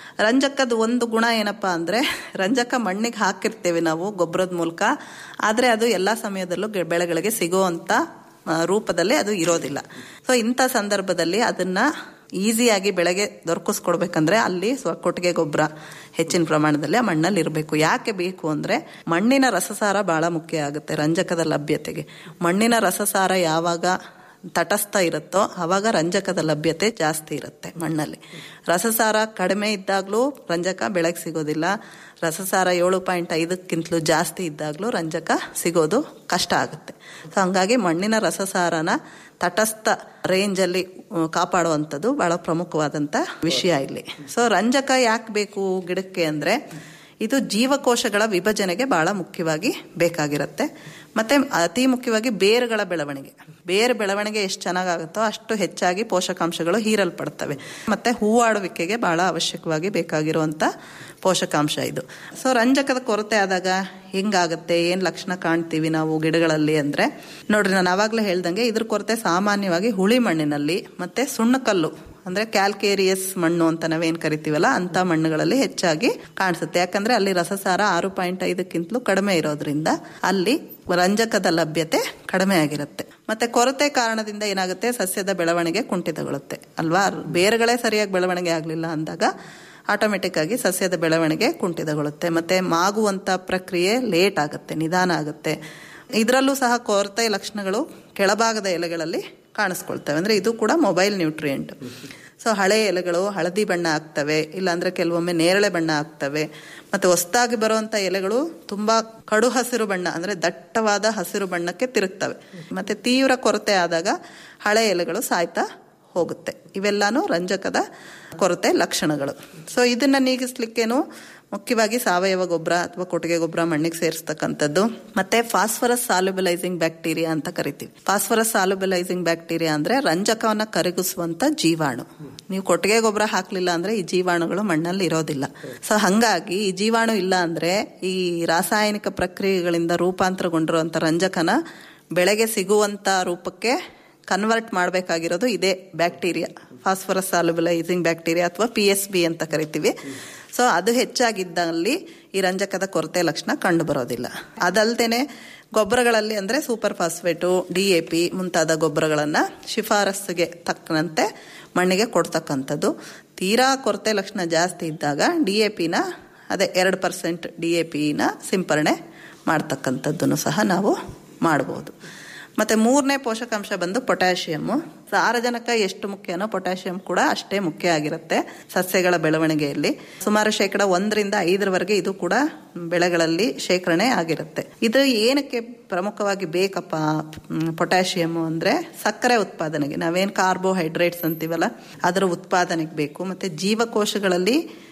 ರಂಜಕದ ಒಂದು ಗುಣ ಏನಪ್ಪಾ ಅಂದ್ರೆ ರಂಜಕ ಮಣ್ಣಿಗೆ ಹಾಕಿರ್ತೇವೆ ನಾವು ಗೊಬ್ಬರದ ಮೂಲಕ ಆದ್ರೆ ಅದು ಎಲ್ಲಾ ಸಮಯದಲ್ಲೂ ಬೆಳೆಗಳಿಗೆ ಸಿಗುವಂತ ರೂಪದಲ್ಲಿ ಅದು ಇರೋದಿಲ್ಲ ಸೊ ಇಂಥ ಸಂದರ್ಭದಲ್ಲಿ ಅದನ್ನ ಈಸಿಯಾಗಿ ಬೆಳೆಗೆ ದೊರಕಿಸ್ಕೊಡ್ಬೇಕಂದ್ರೆ ಅಲ್ಲಿ ಸ್ವ ಕೊಟ್ಟಿಗೆ ಗೊಬ್ಬರ ಹೆಚ್ಚಿನ ಪ್ರಮಾಣದಲ್ಲಿ ಆ ಮಣ್ಣಲ್ಲಿ ಇರಬೇಕು ಯಾಕೆ ಬೇಕು ಅಂದ್ರೆ ಮಣ್ಣಿನ ರಸಸಾರ ಬಹಳ ಮುಖ್ಯ ಆಗುತ್ತೆ ರಂಜಕದ ಲಭ್ಯತೆಗೆ ಮಣ್ಣಿನ ರಸಸಾರ ಯಾವಾಗ ತಟಸ್ಥ ಇರುತ್ತೋ ಆವಾಗ ರಂಜಕದ ಲಭ್ಯತೆ ಜಾಸ್ತಿ ಇರುತ್ತೆ ಮಣ್ಣಲ್ಲಿ ರಸಸಾರ ಕಡಿಮೆ ಇದ್ದಾಗಲೂ ರಂಜಕ ಬೆಳೆಗೆ ಸಿಗೋದಿಲ್ಲ ರಸಸಾರ ಏಳು ಪಾಯಿಂಟ್ ಐದಕ್ಕಿಂತಲೂ ಜಾಸ್ತಿ ಇದ್ದಾಗಲೂ ರಂಜಕ ಸಿಗೋದು ಕಷ್ಟ ಆಗುತ್ತೆ ಸೊ ಹಂಗಾಗಿ ಮಣ್ಣಿನ ರಸಸಾರನ ತಟಸ್ಥ ರೇಂಜಲ್ಲಿ ಕಾಪಾಡುವಂಥದ್ದು ಬಹಳ ಪ್ರಮುಖವಾದಂಥ ವಿಷಯ ಇಲ್ಲಿ ಸೊ ರಂಜಕ ಯಾಕೆ ಬೇಕು ಗಿಡಕ್ಕೆ ಅಂದ್ರೆ ಇದು ಜೀವಕೋಶಗಳ ವಿಭಜನೆಗೆ ಬಹಳ ಮುಖ್ಯವಾಗಿ ಬೇಕಾಗಿರುತ್ತೆ ಮತ್ತೆ ಅತಿ ಮುಖ್ಯವಾಗಿ ಬೇರುಗಳ ಬೆಳವಣಿಗೆ ಬೇರು ಬೆಳವಣಿಗೆ ಎಷ್ಟು ಚೆನ್ನಾಗಾಗುತ್ತೋ ಅಷ್ಟು ಹೆಚ್ಚಾಗಿ ಪೋಷಕಾಂಶಗಳು ಹೀರಲ್ಪಡ್ತವೆ ಮತ್ತೆ ಹೂವಾಡುವಿಕೆಗೆ ಬಹಳ ಅವಶ್ಯಕವಾಗಿ ಬೇಕಾಗಿರುವಂತ ಪೋಷಕಾಂಶ ಇದು ಸೊ ರಂಜಕದ ಕೊರತೆ ಆದಾಗ ಹೆಂಗಾಗತ್ತೆ ಏನ್ ಲಕ್ಷಣ ಕಾಣ್ತೀವಿ ನಾವು ಗಿಡಗಳಲ್ಲಿ ಅಂದ್ರೆ ನೋಡ್ರಿ ನಾನು ಆವಾಗಲೇ ಹೇಳ್ದಂಗೆ ಇದ್ರ ಕೊರತೆ ಸಾಮಾನ್ಯವಾಗಿ ಹುಳಿ ಮಣ್ಣಿನಲ್ಲಿ ಮತ್ತೆ ಸುಣ್ಣಕಲ್ಲು ಅಂದ್ರೆ ಕ್ಯಾಲ್ಕೇರಿಯಸ್ ಮಣ್ಣು ಅಂತ ನಾವೇನ್ ಕರಿತೀವಲ್ಲ ಅಂತ ಮಣ್ಣುಗಳಲ್ಲಿ ಹೆಚ್ಚಾಗಿ ಕಾಣಿಸುತ್ತೆ ಯಾಕಂದ್ರೆ ಅಲ್ಲಿ ರಸಸಾರ ಆರು ಪಾಯಿಂಟ್ ಐದಕ್ಕಿಂತಲೂ ಕಡಿಮೆ ಇರೋದ್ರಿಂದ ಅಲ್ಲಿ ರಂಜಕದ ಲಭ್ಯತೆ ಕಡಿಮೆ ಆಗಿರುತ್ತೆ ಮತ್ತೆ ಕೊರತೆ ಕಾರಣದಿಂದ ಏನಾಗುತ್ತೆ ಸಸ್ಯದ ಬೆಳವಣಿಗೆ ಕುಂಠಿತಗೊಳ್ಳುತ್ತೆ ಅಲ್ವಾ ಬೇರುಗಳೇ ಸರಿಯಾಗಿ ಬೆಳವಣಿಗೆ ಆಗಲಿಲ್ಲ ಅಂದಾಗ ಆಟೋಮೆಟಿಕ್ ಆಗಿ ಸಸ್ಯದ ಬೆಳವಣಿಗೆ ಕುಂಠಿತಗೊಳ್ಳುತ್ತೆ ಮತ್ತೆ ಮಾಗುವಂತ ಪ್ರಕ್ರಿಯೆ ಲೇಟ್ ಆಗುತ್ತೆ ನಿಧಾನ ಆಗುತ್ತೆ ಇದರಲ್ಲೂ ಸಹ ಕೊರತೆ ಲಕ್ಷಣಗಳು ಕೆಳಭಾಗದ ಎಲೆಗಳಲ್ಲಿ ಕಾಣಿಸ್ಕೊಳ್ತವೆ ಅಂದ್ರೆ ಇದು ಕೂಡ ಮೊಬೈಲ್ ನ್ಯೂಟ್ರಿಯೆಂಟ್ ಸೊ ಹಳೆ ಎಲೆಗಳು ಹಳದಿ ಬಣ್ಣ ಆಗ್ತವೆ ಇಲ್ಲಾಂದ್ರೆ ಕೆಲವೊಮ್ಮೆ ನೇರಳೆ ಬಣ್ಣ ಆಗ್ತವೆ ಮತ್ತೆ ಹೊಸದಾಗಿ ಬರುವಂತ ಎಲೆಗಳು ತುಂಬಾ ಕಡು ಹಸಿರು ಬಣ್ಣ ಅಂದ್ರೆ ದಟ್ಟವಾದ ಹಸಿರು ಬಣ್ಣಕ್ಕೆ ತಿರುಗ್ತವೆ ಮತ್ತೆ ತೀವ್ರ ಕೊರತೆ ಆದಾಗ ಹಳೆ ಎಲೆಗಳು ಸಾಯ್ತಾ ಹೋಗುತ್ತೆ ಇವೆಲ್ಲಾನು ರಂಜಕದ ಕೊರತೆ ಲಕ್ಷಣಗಳು ಸೊ ಇದನ್ನ ನೀಗಿಸ್ಲಿಕ್ಕೇನು ಮುಖ್ಯವಾಗಿ ಸಾವಯವ ಗೊಬ್ಬರ ಅಥವಾ ಕೊಟ್ಟಿಗೆ ಗೊಬ್ಬರ ಮಣ್ಣಿಗೆ ಸೇರಿಸ್ತಕ್ಕಂಥದ್ದು ಮತ್ತೆ ಫಾಸ್ಫರಸ್ ಸಾಲ್ಯುಬಲೈಸಿಂಗ್ ಬ್ಯಾಕ್ಟೀರಿಯಾ ಅಂತ ಕರಿತೀವಿ ಫಾಸ್ಫರಸ್ ಸಾಲ್ಯುಬಲೈಸಿಂಗ್ ಬ್ಯಾಕ್ಟೀರಿಯಾ ಅಂದ್ರೆ ರಂಜಕವನ್ನ ಕರಗಿಸುವಂತ ಜೀವಾಣು ನೀವು ಕೊಟ್ಟಿಗೆ ಗೊಬ್ಬರ ಹಾಕ್ಲಿಲ್ಲ ಅಂದ್ರೆ ಈ ಜೀವಾಣುಗಳು ಮಣ್ಣಲ್ಲಿ ಇರೋದಿಲ್ಲ ಸೊ ಹಂಗಾಗಿ ಈ ಜೀವಾಣು ಇಲ್ಲ ಅಂದ್ರೆ ಈ ರಾಸಾಯನಿಕ ಪ್ರಕ್ರಿಯೆಗಳಿಂದ ರೂಪಾಂತರಗೊಂಡಿರುವಂತ ರಂಜಕನ ಬೆಳೆಗೆ ಸಿಗುವಂತ ರೂಪಕ್ಕೆ ಕನ್ವರ್ಟ್ ಮಾಡಬೇಕಾಗಿರೋದು ಇದೇ ಬ್ಯಾಕ್ಟೀರಿಯಾ ಫಾಸ್ಫರಸ್ ಸಾಲ್ಯುಬಲೈಸಿಂಗ್ ಬ್ಯಾಕ್ಟೀರಿಯಾ ಅಥವಾ ಪಿ ಎಸ್ ಬಿ ಅಂತ ಕರಿತೀವಿ ಸೊ ಅದು ಹೆಚ್ಚಾಗಿದ್ದಲ್ಲಿ ಈ ರಂಜಕದ ಕೊರತೆ ಲಕ್ಷಣ ಕಂಡು ಬರೋದಿಲ್ಲ ಅದಲ್ದೇನೆ ಗೊಬ್ಬರಗಳಲ್ಲಿ ಅಂದ್ರೆ super phosphate D A P ಮುಂತಾದ ಗೊಬ್ಬರಗಳನ್ನ ಶಿಫಾರಸ್ಸಿಗೆ ತಕ್ಕಂತೆ ಮಣ್ಣಿಗೆ ಕೊಡ್ತಕ್ಕಂಥದ್ದು ತೀರಾ ಕೊರತೆ ಲಕ್ಷಣ ಜಾಸ್ತಿ ಇದ್ದಾಗ ಡಿ ಎ ಪಿನ ಅದೇ ಎರಡು ಪರ್ಸೆಂಟ್ ಡಿ ಎ ಪಿನ ಸಿಂಪರಣೆ ಮಾಡ್ತಕ್ಕಂಥದ್ದನ್ನು ಸಹ ನಾವು ಮಾಡಬಹುದು ಮತ್ತೆ ಮೂರನೇ ಪೋಷಕಾಂಶ ಬಂದು ಪೊಟ್ಯಾಷಿಯಮ್ ಸಾರಜನಕ ಎಷ್ಟು ಮುಖ್ಯನೋ ಪೊಟ್ಯಾಷಿಯಂ ಕೂಡ ಅಷ್ಟೇ ಮುಖ್ಯ ಆಗಿರುತ್ತೆ ಸಸ್ಯಗಳ ಬೆಳವಣಿಗೆಯಲ್ಲಿ ಸುಮಾರು ಶೇಕಡ ಒಂದರಿಂದ ಐದರವರೆಗೆ ಇದು ಕೂಡ ಬೆಳೆಗಳಲ್ಲಿ ಶೇಖರಣೆ ಆಗಿರುತ್ತೆ ಇದು ಏನಕ್ಕೆ ಪ್ರಮುಖವಾಗಿ ಬೇಕಪ್ಪ ಪೊಟ್ಯಾಷಿಯಮ್ ಅಂದ್ರೆ ಸಕ್ಕರೆ ಉತ್ಪಾದನೆಗೆ ನಾವೇನ್ ಕಾರ್ಬೋಹೈಡ್ರೇಟ್ಸ್ ಅಂತೀವಲ್ಲ ಅದರ ಉತ್ಪಾದನೆಗೆ ಬೇಕು ಮತ್ತೆ ಜೀವಕೋಶಗಳಲ್ಲಿ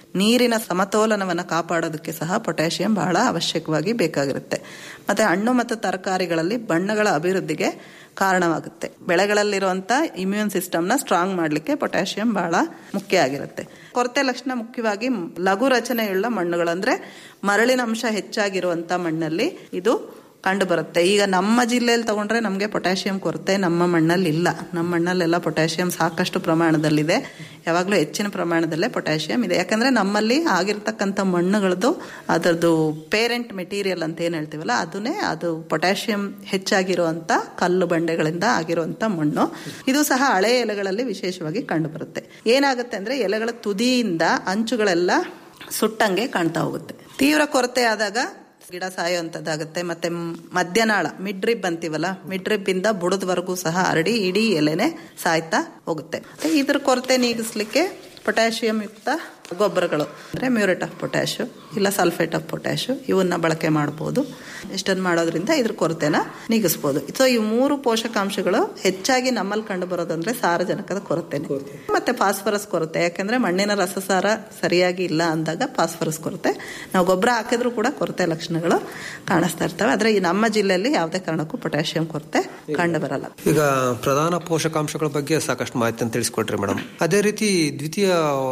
ನೀರಿನ ಸಮತೋಲನವನ್ನು ಕಾಪಾಡೋದಕ್ಕೆ ಸಹ ಪೊಟ್ಯಾಷಿಯಂ ಬಹಳ ಅವಶ್ಯಕವಾಗಿ ಬೇಕಾಗಿರುತ್ತೆ ಮತ್ತೆ ಹಣ್ಣು ಮತ್ತು ತರಕಾರಿಗಳಲ್ಲಿ ಬಣ್ಣಗಳ ಅಭಿವೃದ್ಧಿಗೆ ಕಾರಣವಾಗುತ್ತೆ ಬೆಳೆಗಳಲ್ಲಿರುವಂಥ ಇಮ್ಯೂನ್ ಸಿಸ್ಟಮ್ನ ಸ್ಟ್ರಾಂಗ್ ಮಾಡಲಿಕ್ಕೆ ಪೊಟ್ಯಾಷಿಯಂ ಬಹಳ ಮುಖ್ಯ ಆಗಿರುತ್ತೆ ಕೊರತೆ ಲಕ್ಷಣ ಮುಖ್ಯವಾಗಿ ಲಘು ರಚನೆಯುಳ್ಳ ಮಣ್ಣುಗಳು ಅಂದ್ರೆ ಮರಳಿನ ಅಂಶ ಹೆಚ್ಚಾಗಿರುವಂಥ ಮಣ್ಣಲ್ಲಿ ಇದು ಕಂಡು ಬರುತ್ತೆ ಈಗ ನಮ್ಮ ಜಿಲ್ಲೆಯಲ್ಲಿ ತಗೊಂಡ್ರೆ ನಮಗೆ ಪೊಟ್ಯಾಷಿಯಂ ಕೊರತೆ ನಮ್ಮ ಮಣ್ಣಲ್ಲಿ ಇಲ್ಲ ನಮ್ಮ ಮಣ್ಣಲ್ಲೆಲ್ಲ ಪೊಟ್ಯಾಷಿಯಂ ಸಾಕಷ್ಟು ಪ್ರಮಾಣದಲ್ಲಿದೆ ಯಾವಾಗಲೂ ಹೆಚ್ಚಿನ ಪ್ರಮಾಣದಲ್ಲೇ ಪೊಟ್ಯಾಷಿಯಂ ಇದೆ ಯಾಕಂದ್ರೆ ನಮ್ಮಲ್ಲಿ ಆಗಿರ್ತಕ್ಕಂಥ ಮಣ್ಣುಗಳದ್ದು ಅದರದ್ದು ಪೇರೆಂಟ್ ಮೆಟೀರಿಯಲ್ ಅಂತ ಏನು ಹೇಳ್ತೀವಲ್ಲ ಅದನ್ನೇ ಅದು ಪೊಟ್ಯಾಷಿಯಂ ಹೆಚ್ಚಾಗಿರುವಂಥ ಕಲ್ಲು ಬಂಡೆಗಳಿಂದ ಆಗಿರುವಂಥ ಮಣ್ಣು ಇದು ಸಹ ಹಳೆ ಎಲೆಗಳಲ್ಲಿ ವಿಶೇಷವಾಗಿ ಕಂಡು ಬರುತ್ತೆ ಏನಾಗುತ್ತೆ ಅಂದ್ರೆ ಎಲೆಗಳ ತುದಿಯಿಂದ ಅಂಚುಗಳೆಲ್ಲ ಸುಟ್ಟಂಗೆ ಕಾಣ್ತಾ ಹೋಗುತ್ತೆ ತೀವ್ರ ಕೊರತೆ ಆದಾಗ ಗಿಡ ಸಾಯುವಂಥದ್ದಾಗುತ್ತೆ ಮತ್ತೆ ಮಧ್ಯನಾಳ ಮಿಡ್ರಿಬ್ ಅಂತೀವಲ್ಲ ಮಿಡ್ರಿಬ್ ಇಂದ ಬುಡದವರೆಗೂ ಸಹ ಹರಡಿ ಇಡೀ ಎಲೆನೆ ಸಾಯ್ತಾ ಹೋಗುತ್ತೆ ಮತ್ತೆ ಇದ್ರ ಕೊರತೆ ನೀಗಿಸ್ಲಿಕ್ಕೆ ಪೊಟ್ಯಾಷಿಯಂ ಯುಕ್ತ ಗೊಬ್ಬರಗಳು ಅಂದರೆ ಮ್ಯೂರೇಟ್ ಆಫ್ ಪೊಟ್ಯಾಶು ಇಲ್ಲ ಸಲ್ಫೇಟ್ ಆಫ್ ಪೊಟ್ಯಾಶು ಇವನ್ನ ಬಳಕೆ ಮಾಡ್ಬೋದು ಇಷ್ಟನ್ನು ಮಾಡೋದ್ರಿಂದ ಇದ್ರ ಕೊರತೆನ ನೀಗಿಸ್ಬೋದು ಸೊ ಈ ಮೂರು ಪೋಷಕಾಂಶಗಳು ಹೆಚ್ಚಾಗಿ ನಮ್ಮಲ್ಲಿ ಕಂಡು ಬರೋದಂದ್ರೆ ಸಾರಜನಕದ ಕೊರತೆನೆ ಮತ್ತೆ ಫಾಸ್ಫರಸ್ ಕೊರತೆ ಯಾಕಂದ್ರೆ ಮಣ್ಣಿನ ರಸಸಾರ ಸರಿಯಾಗಿ ಇಲ್ಲ ಅಂದಾಗ ಫಾಸ್ಫರಸ್ ಕೊರತೆ ನಾವು ಗೊಬ್ಬರ ಹಾಕಿದ್ರು ಕೂಡ ಕೊರತೆ ಲಕ್ಷಣಗಳು ಕಾಣಿಸ್ತಾ ಇರ್ತವೆ ಆದ್ರೆ ಈ ನಮ್ಮ ಜಿಲ್ಲೆಯಲ್ಲಿ ಯಾವುದೇ ಕಾರಣಕ್ಕೂ ಪೊಟ್ಯಾಷಿಯಂ ಕೊರತೆ ಕಂಡು ಬರಲ್ಲ ಈಗ ಪ್ರಧಾನ ಪೋಷಕಾಂಶಗಳ ಬಗ್ಗೆ ಸಾಕಷ್ಟು ಮಾಹಿತಿಯನ್ನು ತಿಳಿಸ್ಕೊಟ್ರಿ ಮೇಡಮ್ ಅದೇ ರೀತಿ ದ್ವಿತೀಯ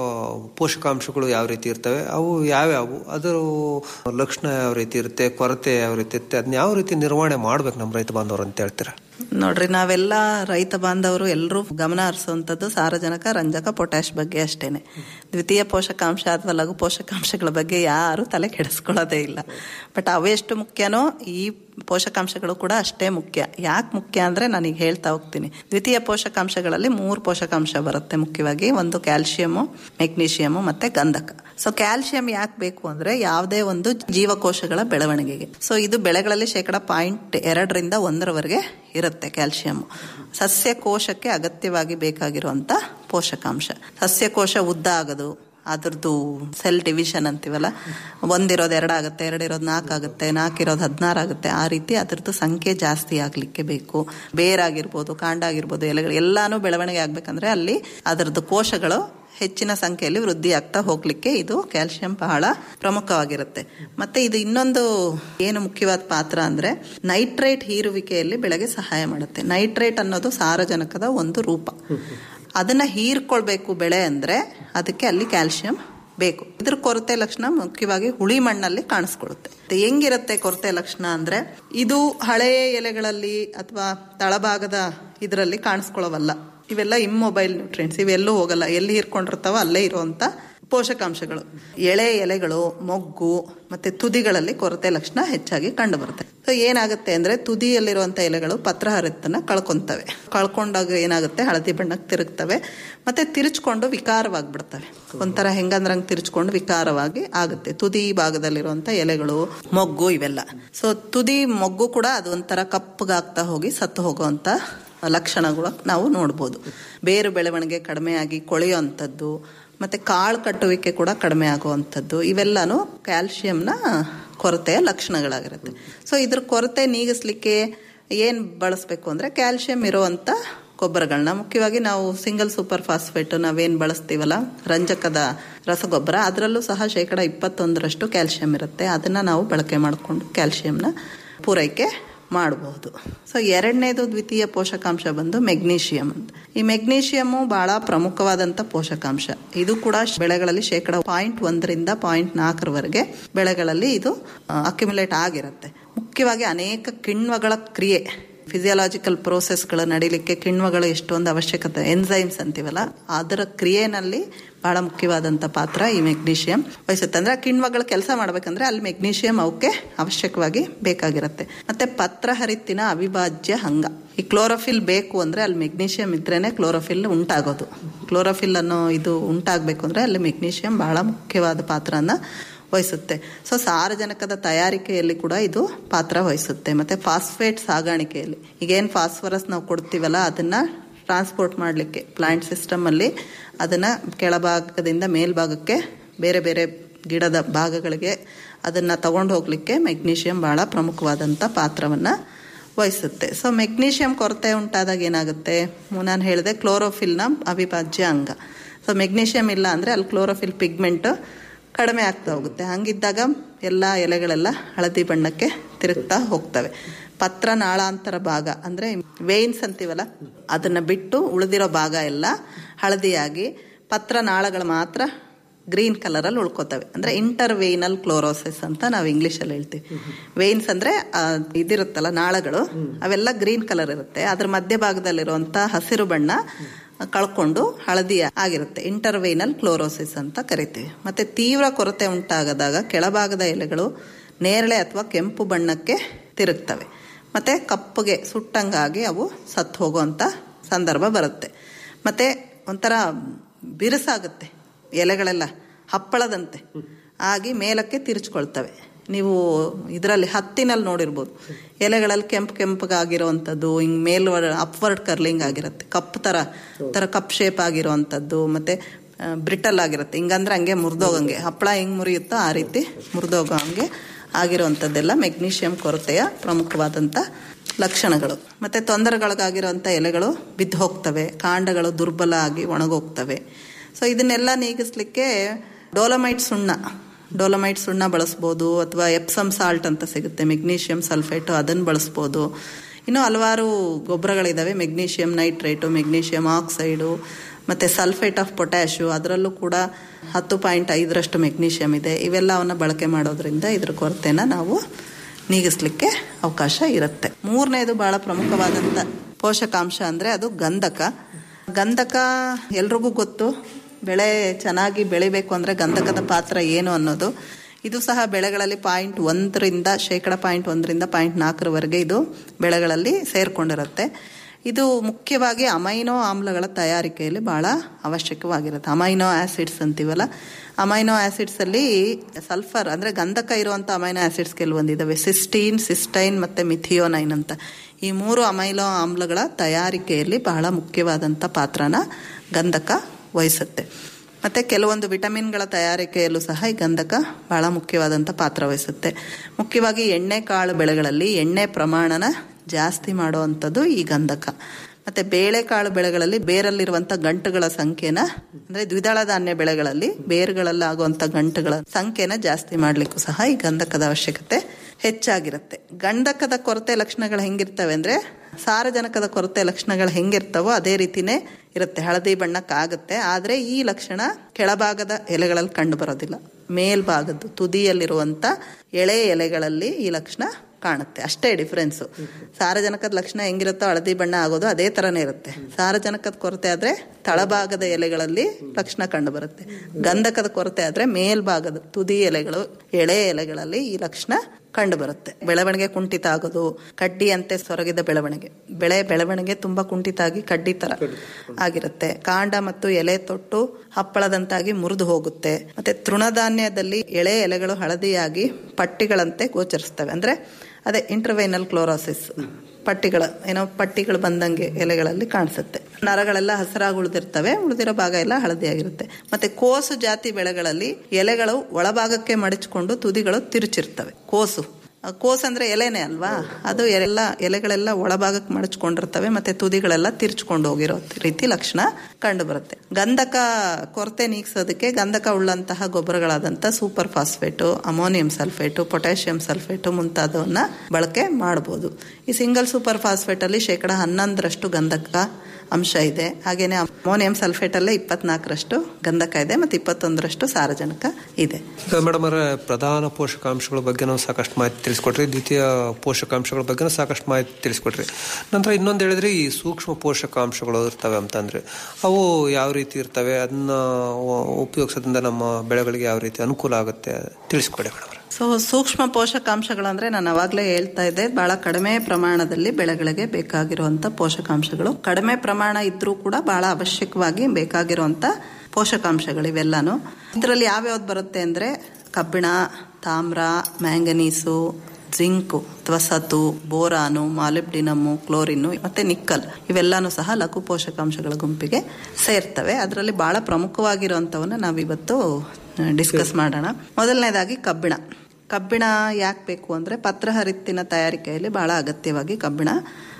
ಪೋಷಕಾಂಶಗಳು ಯಾವ ರೀತಿ ಇರ್ತವೆ ಅವು ಯಾವ್ಯಾವು ಅದರ ಲಕ್ಷಣ ಯಾವ ರೀತಿ ಇರುತ್ತೆ ಕೊರತೆ ಯಾವ ರೀತಿ ಇರುತ್ತೆ ಅದನ್ನ ಯಾವ ರೀತಿ ನಿರ್ವಹಣೆ ಮಾಡ್ಬೇಕು ನಮ್ಮ ರೈತ ಬಾಂಧವರು ಅಂತ ಹೇಳ್ತೀರಾ ನೋಡ್ರಿ ನಾವೆಲ್ಲ ರೈತ ಬಾಂಧವರು ಎಲ್ಲರೂ ಗಮನ ಹರಿಸುವಂಥದ್ದು ಸಾರಜನಕ ರಂಜಕ ಪೊಟ್ಯಾಶ್ ಬಗ್ಗೆ ಅಷ್ಟೇನೆ ದ್ವಿತೀಯ ಪೋಷಕಾಂಶ ಅಥವಾ ಲಘು ಪೋಷಕಾಂಶಗಳ ಬಗ್ಗೆ ಯಾರು ತಲೆ ಕೆಡಿಸ್ಕೊಳ್ಳೋದೇ ಇಲ್ಲ ಬಟ್ ಅವೆಷ್ಟು ಮುಖ್ಯನೋ ಈ ಪೋಷಕಾಂಶಗಳು ಕೂಡ ಅಷ್ಟೇ ಮುಖ್ಯ ಯಾಕೆ ಮುಖ್ಯ ಅಂದ್ರೆ ನಾನೀಗ ಹೇಳ್ತಾ ಹೋಗ್ತೀನಿ ದ್ವಿತೀಯ ಪೋಷಕಾಂಶಗಳಲ್ಲಿ ಮೂರು ಪೋಷಕಾಂಶ ಬರುತ್ತೆ ಮುಖ್ಯವಾಗಿ ಒಂದು ಕ್ಯಾಲ್ಸಿಯಮು ಮೆಗ್ನೀಷಿಯಮು ಮತ್ತೆ ಗಂಧಕ ಸೊ ಕ್ಯಾಲ್ಸಿಯಂ ಯಾಕೆ ಬೇಕು ಅಂದ್ರೆ ಯಾವುದೇ ಒಂದು ಜೀವಕೋಶಗಳ ಬೆಳವಣಿಗೆಗೆ ಸೊ ಇದು ಬೆಳೆಗಳಲ್ಲಿ ಶೇಕಡ ಪಾಯಿಂಟ್ ಎರಡರಿಂದ ಒಂದರವರೆಗೆ ಇರುತ್ತೆ ಕ್ಯಾಲ್ಸಿಯಂ ಸಸ್ಯ ಕೋಶಕ್ಕೆ ಅಗತ್ಯವಾಗಿ ಬೇಕಾಗಿರುವಂತ ಪೋಷಕಾಂಶ ಸಸ್ಯಕೋಶ ಉದ್ದ ಆಗೋದು ಅದ್ರದ್ದು ಸೆಲ್ ಡಿವಿಷನ್ ಅಂತೀವಲ್ಲ ಒಂದಿರೋದು ಎರಡಾಗುತ್ತೆ ಎರಡಿರೋದು ನಾಲ್ಕು ಆಗುತ್ತೆ ನಾಲ್ಕಿರೋದು ಹದಿನಾರು ಆಗುತ್ತೆ ಆ ರೀತಿ ಅದ್ರದ್ದು ಸಂಖ್ಯೆ ಜಾಸ್ತಿ ಆಗ್ಲಿಕ್ಕೆ ಬೇಕು ಬೇರಾಗಿರ್ಬೋದು ಕಾಂಡ ಆಗಿರ್ಬೋದು ಎಲೆಗಳು ಎಲ್ಲಾನು ಬೆಳವಣಿಗೆ ಆಗ್ಬೇಕಂದ್ರೆ ಅಲ್ಲಿ ಅದರದ್ದು ಕೋಶಗಳು ಹೆಚ್ಚಿನ ಸಂಖ್ಯೆಯಲ್ಲಿ ವೃದ್ಧಿ ಆಗ್ತಾ ಹೋಗ್ಲಿಕ್ಕೆ ಇದು ಕ್ಯಾಲ್ಸಿಯಂ ಬಹಳ ಪ್ರಮುಖವಾಗಿರುತ್ತೆ ಮತ್ತೆ ಇದು ಇನ್ನೊಂದು ಏನು ಮುಖ್ಯವಾದ ಪಾತ್ರ ಅಂದ್ರೆ ನೈಟ್ರೇಟ್ ಹೀರುವಿಕೆಯಲ್ಲಿ ಬೆಳೆಗೆ ಸಹಾಯ ಮಾಡುತ್ತೆ ನೈಟ್ರೇಟ್ ಅನ್ನೋದು ಸಾರಜನಕದ ಒಂದು ರೂಪ ಅದನ್ನ ಹೀರ್ಕೊಳ್ಬೇಕು ಬೆಳೆ ಅಂದ್ರೆ ಅದಕ್ಕೆ ಅಲ್ಲಿ ಕ್ಯಾಲ್ಸಿಯಂ ಬೇಕು ಇದ್ರ ಕೊರತೆ ಲಕ್ಷಣ ಮುಖ್ಯವಾಗಿ ಹುಳಿ ಮಣ್ಣಲ್ಲಿ ಕಾಣಿಸ್ಕೊಳ್ಳುತ್ತೆ ಹೆಂಗಿರುತ್ತೆ ಕೊರತೆ ಲಕ್ಷಣ ಅಂದ್ರೆ ಇದು ಹಳೆಯ ಎಲೆಗಳಲ್ಲಿ ಅಥವಾ ತಳಭಾಗದ ಇದರಲ್ಲಿ ಕಾಣಿಸ್ಕೊಳ್ಳೋವಲ್ಲ ಇವೆಲ್ಲ ಇಮ್ಮೊಬೈಲ್ ನ್ಯೂಟ್ರಿಯೆಂಟ್ಸ್ ಇವೆಲ್ಲೂ ಹೋಗಲ್ಲ ಎಲ್ಲಿ ಹೀರ್ಕೊಂಡಿರ್ತಾವ ಅಲ್ಲೇ ಇರುವಂತ ಪೋಷಕಾಂಶಗಳು ಎಳೆ ಎಲೆಗಳು ಮೊಗ್ಗು ಮತ್ತೆ ತುದಿಗಳಲ್ಲಿ ಕೊರತೆ ಲಕ್ಷಣ ಹೆಚ್ಚಾಗಿ ಕಂಡು ಬರುತ್ತೆ ಸೊ ಏನಾಗುತ್ತೆ ಅಂದ್ರೆ ತುದಿಯಲ್ಲಿರುವಂತ ಎಲೆಗಳು ಪತ್ರಹರಿತನ ಕಳ್ಕೊಂತವೆ ಕಳ್ಕೊಂಡಾಗ ಏನಾಗುತ್ತೆ ಹಳದಿ ಬಣ್ಣಕ್ಕೆ ತಿರುಗ್ತವೆ ಮತ್ತೆ ತಿರುಚ್ಕೊಂಡು ವಿಕಾರವಾಗ್ಬಿಡ್ತವೆ ಒಂಥರ ಹೆಂಗಂದ್ರಂಗ್ ತಿರುಚ್ಕೊಂಡು ವಿಕಾರವಾಗಿ ಆಗುತ್ತೆ ತುದಿ ಭಾಗದಲ್ಲಿರುವಂತ ಎಲೆಗಳು ಮೊಗ್ಗು ಇವೆಲ್ಲ ಸೊ ತುದಿ ಮೊಗ್ಗು ಕೂಡ ಅದು ಒಂಥರ ಕಪ್ಪಗಾಗ್ತಾ ಹೋಗಿ ಸತ್ತು ಹೋಗುವಂತ ಲಕ್ಷಣಗಳು ನಾವು ನೋಡ್ಬೋದು ಬೇರು ಬೆಳವಣಿಗೆ ಕಡಿಮೆಯಾಗಿ ಕೊಳೆಯುವಂಥದ್ದು ಮತ್ತೆ ಕಾಳು ಕಟ್ಟುವಿಕೆ ಕೂಡ ಕಡಿಮೆ ಆಗುವಂಥದ್ದು ಇವೆಲ್ಲನೂ ಕ್ಯಾಲ್ಸಿಯಂನ ಕೊರತೆಯ ಲಕ್ಷಣಗಳಾಗಿರುತ್ತೆ ಸೊ ಇದ್ರ ಕೊರತೆ ನೀಗಿಸ್ಲಿಕ್ಕೆ ಏನು ಬಳಸಬೇಕು ಅಂದ್ರೆ ಕ್ಯಾಲ್ಸಿಯಂ ಇರುವಂತ ಗೊಬ್ಬರಗಳನ್ನ ಮುಖ್ಯವಾಗಿ ನಾವು ಸಿಂಗಲ್ ಸೂಪರ್ ಫಾಸ್ಫೇಟ್ ನಾವೇನು ಬಳಸ್ತೀವಲ್ಲ ರಂಜಕದ ರಸಗೊಬ್ಬರ ಅದರಲ್ಲೂ ಸಹ ಶೇಕಡ ಇಪ್ಪತ್ತೊಂದರಷ್ಟು ಕ್ಯಾಲ್ಸಿಯಂ ಇರುತ್ತೆ ಅದನ್ನ ನಾವು ಬಳಕೆ ಮಾಡಿಕೊಂಡು ಕ್ಯಾಲ್ಸಿಯಂನ ಪೂರೈಕೆ ಮಾಡಬಹುದು ಸೊ ಎರಡನೇದು ದ್ವಿತೀಯ ಪೋಷಕಾಂಶ ಬಂದು ಮೆಗ್ನೀಷಿಯಂ ಅಂತ ಈ ಮೆಗ್ನೀಷಿಯಮು ಬಹಳ ಪ್ರಮುಖವಾದಂತ ಪೋಷಕಾಂಶ ಇದು ಕೂಡ ಬೆಳೆಗಳಲ್ಲಿ ಶೇಕಡ ಪಾಯಿಂಟ್ ಒಂದರಿಂದ ಪಾಯಿಂಟ್ ನಾಲ್ಕರವರೆಗೆ ಬೆಳೆಗಳಲ್ಲಿ ಇದು ಅಕ್ಯುಮುಲೇಟ್ ಆಗಿರುತ್ತೆ ಮುಖ್ಯವಾಗಿ ಅನೇಕ ಕಿಣ್ವಗಳ ಕ್ರಿಯೆ ಫಿಸಿಯಾಲಜಿಕಲ್ ಪ್ರೋಸೆಸ್ಗಳು ನಡೀಲಿಕ್ಕೆ ಕಿಣ್ವಗಳು ಎಷ್ಟೊಂದು ಅವಶ್ಯಕತೆ ಎನ್ಸೈಮ್ಸ್ ಅಂತೀವಲ್ಲ ಅದರ ಕ್ರಿಯೆನಲ್ಲಿ ಬಹಳ ಮುಖ್ಯವಾದಂಥ ಪಾತ್ರ ಈ ಮೆಗ್ನೀಷಿಯಂ ವಹಿಸುತ್ತೆ ಅಂದ್ರೆ ಕಿಣ್ವಗಳು ಕೆಲಸ ಮಾಡ್ಬೇಕಂದ್ರೆ ಅಲ್ಲಿ ಮೆಗ್ನೀಷಿಯಂ ಅವಕ್ಕೆ ಅವಶ್ಯಕವಾಗಿ ಬೇಕಾಗಿರುತ್ತೆ ಮತ್ತೆ ಪತ್ರಹರಿತ್ತಿನ ಅವಿಭಾಜ್ಯ ಅಂಗ ಈ ಕ್ಲೋರೋಫಿಲ್ ಬೇಕು ಅಂದ್ರೆ ಅಲ್ಲಿ ಮೆಗ್ನೀಷಿಯಂ ಇದ್ರೇನೆ ಕ್ಲೋರೋಫಿಲ್ ಉಂಟಾಗೋದು ಕ್ಲೋರೋಫಿಲ್ ಅನ್ನೋ ಇದು ಉಂಟಾಗಬೇಕು ಅಂದ್ರೆ ಅಲ್ಲಿ ಮೆಗ್ನೀಷಿಯಂ ಬಹಳ ಮುಖ್ಯವಾದ ಪಾತ್ರನ ವಹಿಸುತ್ತೆ ಸೊ ಸಾರಜನಕದ ತಯಾರಿಕೆಯಲ್ಲಿ ಕೂಡ ಇದು ಪಾತ್ರ ವಹಿಸುತ್ತೆ ಮತ್ತೆ ಫಾಸ್ಫೇಟ್ ಸಾಗಾಣಿಕೆಯಲ್ಲಿ ಈಗೇನು ಫಾಸ್ಫರಸ್ ನಾವು ಕೊಡ್ತೀವಲ್ಲ ಅದನ್ನ ಟ್ರಾನ್ಸ್ಪೋರ್ಟ್ ಮಾಡಲಿಕ್ಕೆ ಪ್ಲಾಂಟ್ ಸಿಸ್ಟಮ್ ಅಲ್ಲಿ ಅದನ್ನ ಕೆಳಭಾಗದಿಂದ ಮೇಲ್ಭಾಗಕ್ಕೆ ಬೇರೆ ಬೇರೆ ಗಿಡದ ಭಾಗಗಳಿಗೆ ಅದನ್ನ ತಗೊಂಡು ಹೋಗ್ಲಿಕ್ಕೆ ಮೆಗ್ನೀಷಿಯಂ ಬಹಳ ಪ್ರಮುಖವಾದಂತ ಪಾತ್ರವನ್ನ ವಹಿಸುತ್ತೆ ಸೊ ಮೆಗ್ನೀಷಿಯಂ ಕೊರತೆ ಉಂಟಾದಾಗ ಏನಾಗುತ್ತೆ ನಾನು ಹೇಳಿದೆ ಕ್ಲೋರೋಫಿಲ್ನ ಅವಿಭಾಜ್ಯ ಅಂಗ ಸೊ ಮೆಗ್ನೀಷಿಯಂ ಇಲ್ಲ ಅಂದ್ರೆ ಅಲ್ಲಿ ಕ್ಲೋರೋಫಿಲ್ ಪಿಗ್ಮೆಂಟ್ ಕಡಿಮೆ ಆಗ್ತಾ ಹೋಗುತ್ತೆ ಹಂಗಿದ್ದಾಗ ಎಲ್ಲ ಎಲೆಗಳೆಲ್ಲ ಹಳದಿ ಬಣ್ಣಕ್ಕೆ ತಿರುಗ್ತಾ ಹೋಗ್ತವೆ ಪತ್ರ ನಾಳಾಂತರ ಭಾಗ ಅಂದ್ರೆ ವೇನ್ಸ್ ಅಂತೀವಲ್ಲ ಅದನ್ನ ಬಿಟ್ಟು ಉಳಿದಿರೋ ಭಾಗ ಎಲ್ಲ ಹಳದಿಯಾಗಿ ಪತ್ರ ನಾಳಗಳು ಮಾತ್ರ ಗ್ರೀನ್ ಕಲರ್ ಅಲ್ಲಿ ಉಳ್ಕೋತವೆ ಅಂದ್ರೆ ಇಂಟರ್ವೇನಲ್ ಕ್ಲೋರೋಸಿಸ್ ಅಂತ ನಾವು ಇಂಗ್ಲಿಷ್ ಅಲ್ಲಿ ಹೇಳ್ತೀವಿ ವೇನ್ಸ್ ಅಂದ್ರೆ ಆ, ಇದಿರುತ್ತಲ್ಲ ನಾಳಗಳು ಅವೆಲ್ಲ ಗ್ರೀನ್ ಕಲರ್ ಇರುತ್ತೆ ಅದ್ರ ಮಧ್ಯಭಾಗದಲ್ಲಿರುವಂತ ಹಸಿರು ಬಣ್ಣ ಕಳ್ಕೊಂಡು ಹಳದಿ ಆಗಿರುತ್ತೆ ಇಂಟರ್ವೇನಲ್ ಕ್ಲೋರೋಸಿಸ್ ಅಂತ ಕರಿತೀವಿ ಮತ್ತೆ ತೀವ್ರ ಕೊರತೆ ಉಂಟಾಗದಾಗ ಕೆಳಭಾಗದ ಎಲೆಗಳು ನೇರಳೆ ಅಥವಾ ಕೆಂಪು ಬಣ್ಣಕ್ಕೆ ತಿರುಗ್ತವೆ ಮತ್ತೆ ಕಪ್ಪಗೆ ಸುಟ್ಟಂಗಾಗಿ ಅವು ಸತ್ತು ಹೋಗುವಂತ ಸಂದರ್ಭ ಬರುತ್ತೆ ಮತ್ತೆ ಒಂಥರ ಬಿರುಸಾಗುತ್ತೆ ಎಲೆಗಳೆಲ್ಲ ಹಪ್ಪಳದಂತೆ ಆಗಿ ಮೇಲಕ್ಕೆ ತಿರುಚ್ಕೊಳ್ತವೆ ನೀವು ಇದರಲ್ಲಿ ಹತ್ತಿನಲ್ಲಿ ನೋಡಿರ್ಬೋದು ಎಲೆಗಳಲ್ಲಿ ಕೆಂಪು ಕೆಂಪಗಾಗಿರುವಂಥದ್ದು ಹಿಂಗ್ ಮೇಲ್ವರ್ಡ್ ಅಪ್ವರ್ಡ್ ಕರ್ಲಿಂಗ್ ಆಗಿರುತ್ತೆ ಕಪ್ ತರ ತರ ಕಪ್ ಶೇಪ್ ಆಗಿರುವಂಥದ್ದು ಮತ್ತೆ ಬ್ರಿಟಲ್ ಆಗಿರುತ್ತೆ ಹಿಂಗಂದ್ರೆ ಹಂಗೆ ಮುರಿದೋಗಂಗೆ ಹಪ್ಪಳ ಹೆಂಗ್ ಮುರಿಯುತ್ತೋ ಆ ರೀತಿ ಮುರಿದೋಗೋ ಹಂಗೆ ಆಗಿರುವಂಥದ್ದೆಲ್ಲ ಮೆಗ್ನೀಷಿಯಂ ಕೊರತೆಯ ಪ್ರಮುಖವಾದಂಥ ಲಕ್ಷಣಗಳು ಮತ್ತೆ ತೊಂದರೆಗಳಿಗಾಗಿರುವಂಥ ಎಲೆಗಳು ಬಿದ್ದು ಹೋಗ್ತವೆ ಕಾಂಡಗಳು ದುರ್ಬಲ ಆಗಿ ಒಣಗೋಗ್ತವೆ ಸೊ ಇದನ್ನೆಲ್ಲ ನೀಗಿಸ್ಲಿಕ್ಕೆ ಡೋಲಮೈಟ್ ಸುಣ್ಣ ಡೋಲಮೈಟ್ ಸುಣ್ಣ ಬಳಸ್ಬೋದು ಅಥವಾ ಎಪ್ಸಮ್ ಸಾಲ್ಟ್ ಅಂತ ಸಿಗುತ್ತೆ ಮೆಗ್ನೀಷಿಯಂ ಸಲ್ಫೇಟು ಅದನ್ನು ಬಳಸ್ಬೋದು ಇನ್ನು ಹಲವಾರು ಗೊಬ್ಬರಗಳಿದಾವೆ ಮೆಗ್ನೀಷಿಯಂ ನೈಟ್ರೇಟು ಮೆಗ್ನೀಷಿಯಂ ಆಕ್ಸೈಡು ಮತ್ತೆ ಸಲ್ಫೇಟ್ ಆಫ್ ಪೊಟ್ಯಾಶು ಅದರಲ್ಲೂ ಕೂಡ ಹತ್ತು ಪಾಯಿಂಟ್ ಐದರಷ್ಟು ಮೆಗ್ನೀಷಿಯಂ ಇದೆ ಇವೆಲ್ಲವನ್ನ ಬಳಕೆ ಮಾಡೋದ್ರಿಂದ ಇದ್ರ ಕೊರತೆನ ನಾವು ನೀಗಿಸ್ಲಿಕ್ಕೆ ಅವಕಾಶ ಇರುತ್ತೆ ಮೂರನೇದು ಬಹಳ ಪ್ರಮುಖವಾದಂಥ ಪೋಷಕಾಂಶ ಅಂದ್ರೆ ಅದು ಗಂಧಕ ಗಂಧಕ ಎಲ್ರಿಗೂ ಗೊತ್ತು ಬೆಳೆ ಚೆನ್ನಾಗಿ ಬೆಳಿಬೇಕು ಅಂದ್ರೆ ಗಂಧಕದ ಪಾತ್ರ ಏನು ಅನ್ನೋದು ಇದು ಸಹ ಬೆಳೆಗಳಲ್ಲಿ ಪಾಯಿಂಟ್ ಒಂದರಿಂದ ಶೇಕಡ ಪಾಯಿಂಟ್ ಒಂದರಿಂದ ಪಾಯಿಂಟ್ ನಾಲ್ಕರವರೆಗೆ ಇದು ಬೆಳೆಗಳಲ್ಲಿ ಸೇರ್ಕೊಂಡಿರುತ್ತೆ ಇದು ಮುಖ್ಯವಾಗಿ ಅಮೈನೋ ಆಮ್ಲಗಳ ತಯಾರಿಕೆಯಲ್ಲಿ ಬಹಳ ಅವಶ್ಯಕವಾಗಿರುತ್ತೆ ಅಮೈನೋ ಆಸಿಡ್ಸ್ ಅಂತೀವಲ್ಲ ಅಮೈನೋ ಆಸಿಡ್ಸ್ ಅಲ್ಲಿ ಸಲ್ಫರ್ ಅಂದ್ರೆ ಗಂಧಕ ಇರುವಂತ ಅಮೈನೋ ಆಸಿಡ್ಸ್ ಕೆಲವೊಂದಿದಾವೆ ಸಿಸ್ಟೀನ್ ಸಿಸ್ಟೈನ್ ಮತ್ತೆ ಮಿಥಿಯೋನೈನ್ ಅಂತ ಈ ಮೂರು ಅಮೈನೋ ಆಮ್ಲಗಳ ತಯಾರಿಕೆಯಲ್ಲಿ ಬಹಳ ಮುಖ್ಯವಾದಂತ ಪಾತ್ರನ ಗಂಧಕ ವಹಿಸುತ್ತೆ ಮತ್ತೆ ಕೆಲವೊಂದು ವಿಟಮಿನ್ಗಳ ತಯಾರಿಕೆಯಲ್ಲೂ ಸಹ ಈ ಗಂಧಕ ಬಹಳ ಮುಖ್ಯವಾದಂಥ ಪಾತ್ರ ವಹಿಸುತ್ತೆ ಮುಖ್ಯವಾಗಿ ಎಣ್ಣೆ ಕಾಳು ಬೆಳೆಗಳಲ್ಲಿ ಎಣ್ಣೆ ಪ್ರಮಾಣನ ಜಾಸ್ತಿ ಮಾಡುವಂಥದ್ದು ಈ ಗಂಧಕ ಮತ್ತೆ ಬೇಳೆಕಾಳು ಬೆಳೆಗಳಲ್ಲಿ ಬೇರಲ್ಲಿರುವಂತ ಗಂಟುಗಳ ಸಂಖ್ಯೆನ ಅಂದ್ರೆ ದ್ವಿದಳ ಧಾನ್ಯ ಬೆಳೆಗಳಲ್ಲಿ ಬೇರುಗಳಲ್ಲಿ ಆಗುವಂತ ಗಂಟುಗಳ ಸಂಖ್ಯೆನ ಜಾಸ್ತಿ ಮಾಡ್ಲಿಕ್ಕೂ ಸಹ ಈ ಗಂಧಕದ ಅವಶ್ಯಕತೆ ಹೆಚ್ಚಾಗಿರುತ್ತೆ ಗಂಧಕದ ಕೊರತೆ ಲಕ್ಷಣಗಳು ಹೆಂಗಿರ್ತವೆ ಅಂದ್ರೆ ಸಾರಜನಕದ ಕೊರತೆ ಲಕ್ಷಣಗಳು ಹೆಂಗಿರ್ತವೋ ಅದೇ ರೀತಿನೇ ಇರುತ್ತೆ ಹಳದಿ ಬಣ್ಣಕ್ಕಾಗುತ್ತೆ ಆದ್ರೆ ಈ ಲಕ್ಷಣ ಕೆಳಭಾಗದ ಎಲೆಗಳಲ್ಲಿ ಕಂಡು ಬರೋದಿಲ್ಲ ಮೇಲ್ಭಾಗದ್ದು ತುದಿಯಲ್ಲಿರುವಂತ ಎಳೆ ಎಲೆಗಳಲ್ಲಿ ಈ ಲಕ್ಷಣ ಕಾಣುತ್ತೆ ಅಷ್ಟೇ ಡಿಫ್ರೆನ್ಸು ಸಾರಜನಕದ ಲಕ್ಷಣ ಹೆಂಗಿರುತ್ತೋ ಹಳದಿ ಬಣ್ಣ ಆಗೋದು ಅದೇ ತರನೇ ಇರುತ್ತೆ ಸಾರಜನಕದ ಕೊರತೆ ಆದ್ರೆ ತಳಭಾಗದ ಎಲೆಗಳಲ್ಲಿ ಲಕ್ಷಣ ಕಂಡು ಬರುತ್ತೆ ಗಂಧಕದ ಕೊರತೆ ಆದ್ರೆ ಮೇಲ್ಭಾಗದ ತುದಿ ಎಲೆಗಳು ಎಳೆ ಎಲೆಗಳಲ್ಲಿ ಈ ಲಕ್ಷಣ ಕಂಡು ಬರುತ್ತೆ ಬೆಳವಣಿಗೆ ಕುಂಠಿತ ಆಗೋದು ಕಡ್ಡಿಯಂತೆ ಸೊರಗಿದ ಬೆಳವಣಿಗೆ ಬೆಳೆ ಬೆಳವಣಿಗೆ ತುಂಬಾ ಕುಂಠಿತ ಆಗಿ ಕಡ್ಡಿ ತರ ಆಗಿರುತ್ತೆ ಕಾಂಡ ಮತ್ತು ಎಲೆ ತೊಟ್ಟು ಹಪ್ಪಳದಂತಾಗಿ ಮುರಿದು ಹೋಗುತ್ತೆ ಮತ್ತೆ ತೃಣಧಾನ್ಯದಲ್ಲಿ ಎಳೆ ಎಲೆಗಳು ಹಳದಿಯಾಗಿ ಪಟ್ಟಿಗಳಂತೆ ಗೋಚರಿಸ್ತವೆ ಅಂದ್ರೆ ಅದೇ ಇಂಟರ್ವೈನಲ್ ಕ್ಲೋರೋಸಿಸ್ ಪಟ್ಟಿಗಳ ಏನೋ ಪಟ್ಟಿಗಳು ಬಂದಂಗೆ ಎಲೆಗಳಲ್ಲಿ ಕಾಣಿಸುತ್ತೆ ನರಗಳೆಲ್ಲ ಹಸಿರಾಗಿ ಉಳಿದಿರ್ತವೆ ಉಳಿದಿರೋ ಭಾಗ ಎಲ್ಲ ಹಳದಿಯಾಗಿರುತ್ತೆ ಮತ್ತೆ ಕೋಸು ಜಾತಿ ಬೆಳೆಗಳಲ್ಲಿ ಎಲೆಗಳು ಒಳಭಾಗಕ್ಕೆ ಮಡಚಿಕೊಂಡು ತುದಿಗಳು ತಿರುಚಿರ್ತವೆ ಕೋಸು ಆ ಕೋಸ್ ಅಂದ್ರೆ ಎಲೆನೇ ಅಲ್ವಾ ಅದು ಎಲ್ಲ ಎಲೆಗಳೆಲ್ಲ ಒಳಭಾಗಕ್ಕೆ ಮಡಚ್ಕೊಂಡಿರ್ತವೆ ಮತ್ತೆ ತುದಿಗಳೆಲ್ಲ ತಿರ್ಚ್ಕೊಂಡು ಹೋಗಿರೋ ರೀತಿ ಲಕ್ಷಣ ಕಂಡು ಬರುತ್ತೆ ಗಂಧಕ ಕೊರತೆ ನೀಗಿಸೋದಕ್ಕೆ ಗಂಧಕ ಉಳ್ಳಂತಹ ಗೊಬ್ಬರಗಳಾದಂಥ super phosphate ammonium sulphate potassium sulphate ಮುಂತಾದವನ್ನ ಬಳಕೆ ಮಾಡಬಹುದು ಈ ಸಿಂಗಲ್ ಸೂಪರ್ ಫಾಸ್ಫೇಟ್ ಅಲ್ಲಿ ಶೇಕಡ ಹನ್ನೊಂದರಷ್ಟು ಗಂಧಕ ಅಂಶ ಇದೆ ಹಾಗೇನೆ ಅಮೋನಿಯಂ ಸಲ್ಫೇಟ್ ಅಲ್ಲೇ ಇಪ್ಪತ್ನಾಲ್ಕರಷ್ಟು ಗಂಧಕ ಇದೆ ಮತ್ತೆ ಇಪ್ಪತ್ತೊಂದರಷ್ಟು ಸಾರಜನಕ ಇದೆ ಈಗ ಮೇಡಮ್ ಅವರ ಪ್ರಧಾನ ಪೋಷಕಾಂಶಗಳ ಬಗ್ಗೆ ನಾವು ಸಾಕಷ್ಟು ಮಾಹಿತಿ ತಿಳಿಸ್ಕೊಟ್ರಿ ದ್ವಿತೀಯ ಪೋಷಕಾಂಶಗಳ ಬಗ್ಗೆ ಸಾಕಷ್ಟು ಮಾಹಿತಿ ತಿಳಿಸ್ಕೊಟ್ರಿ ನಂತರ ಇನ್ನೊಂದು ಹೇಳಿದ್ರೆ ಈ ಸೂಕ್ಷ್ಮ ಪೋಷಕಾಂಶಗಳು ಇರ್ತವೆ ಅಂತಂದ್ರೆ ಅವು ಯಾವ ರೀತಿ ಇರ್ತವೆ ಅದನ್ನ ಉಪಯೋಗಿಸೋದ್ರಿಂದ ನಮ್ಮ ಬೆಳೆಗಳಿಗೆ ಯಾವ ರೀತಿ ಅನುಕೂಲ ಆಗುತ್ತೆ ತಿಳಿಸ್ಕೊಡಿ ಮೇಡಮ್ ಸೊ ಸೂಕ್ಷ್ಮ ಪೋಷಕಾಂಶಗಳಂದ್ರೆ ನಾನು ಅವಾಗಲೇ ಹೇಳ್ತಾ ಇದ್ದೆ ಬಹಳ ಕಡಿಮೆ ಪ್ರಮಾಣದಲ್ಲಿ ಬೆಳೆಗಳಿಗೆ ಬೇಕಾಗಿರುವಂತ ಪೋಷಕಾಂಶಗಳು ಕಡಿಮೆ ಪ್ರಮಾಣ ಇದ್ರೂ ಕೂಡ ಬಹಳ ಅವಶ್ಯಕವಾಗಿ ಬೇಕಾಗಿರುವಂತ ಪೋಷಕಾಂಶಗಳಿವೆಲ್ಲಾನು ಇದರಲ್ಲಿ ಯಾವ್ಯಾವ್ದು ಬರುತ್ತೆ ಅಂದ್ರೆ ಕಬ್ಬಿಣ ತಾಮ್ರ ಮ್ಯಾಂಗನೀಸು ಜಿಂಕು ಅಥವಾ ಸತು ಬೋರಾನು ಮಾಲಿಬ್ಡಿನಮ್ಮು ಕ್ಲೋರಿನ್ ಮತ್ತೆ ನಿಕ್ಕಲ್ ಇವೆಲ್ಲಾನು ಸಹ ಲಘು ಪೋಷಕಾಂಶಗಳ ಗುಂಪಿಗೆ ಸೇರ್ತವೆ ಅದರಲ್ಲಿ ಬಹಳ ಪ್ರಮುಖವಾಗಿರುವಂತವನ್ನ ನಾವಿವತ್ತು ಡಿಸ್ಕಸ್ ಮಾಡೋಣ ಮೊದಲನೇದಾಗಿ ಕಬ್ಬಿಣ ಕಬ್ಬಿಣ ಯಾಕೆ ಬೇಕು ಅಂದ್ರೆ ಪತ್ರಹರಿತ್ತಿನ ತಯಾರಿಕೆಯಲ್ಲಿ ಬಹಳ ಅಗತ್ಯವಾಗಿ ಕಬ್ಬಿಣ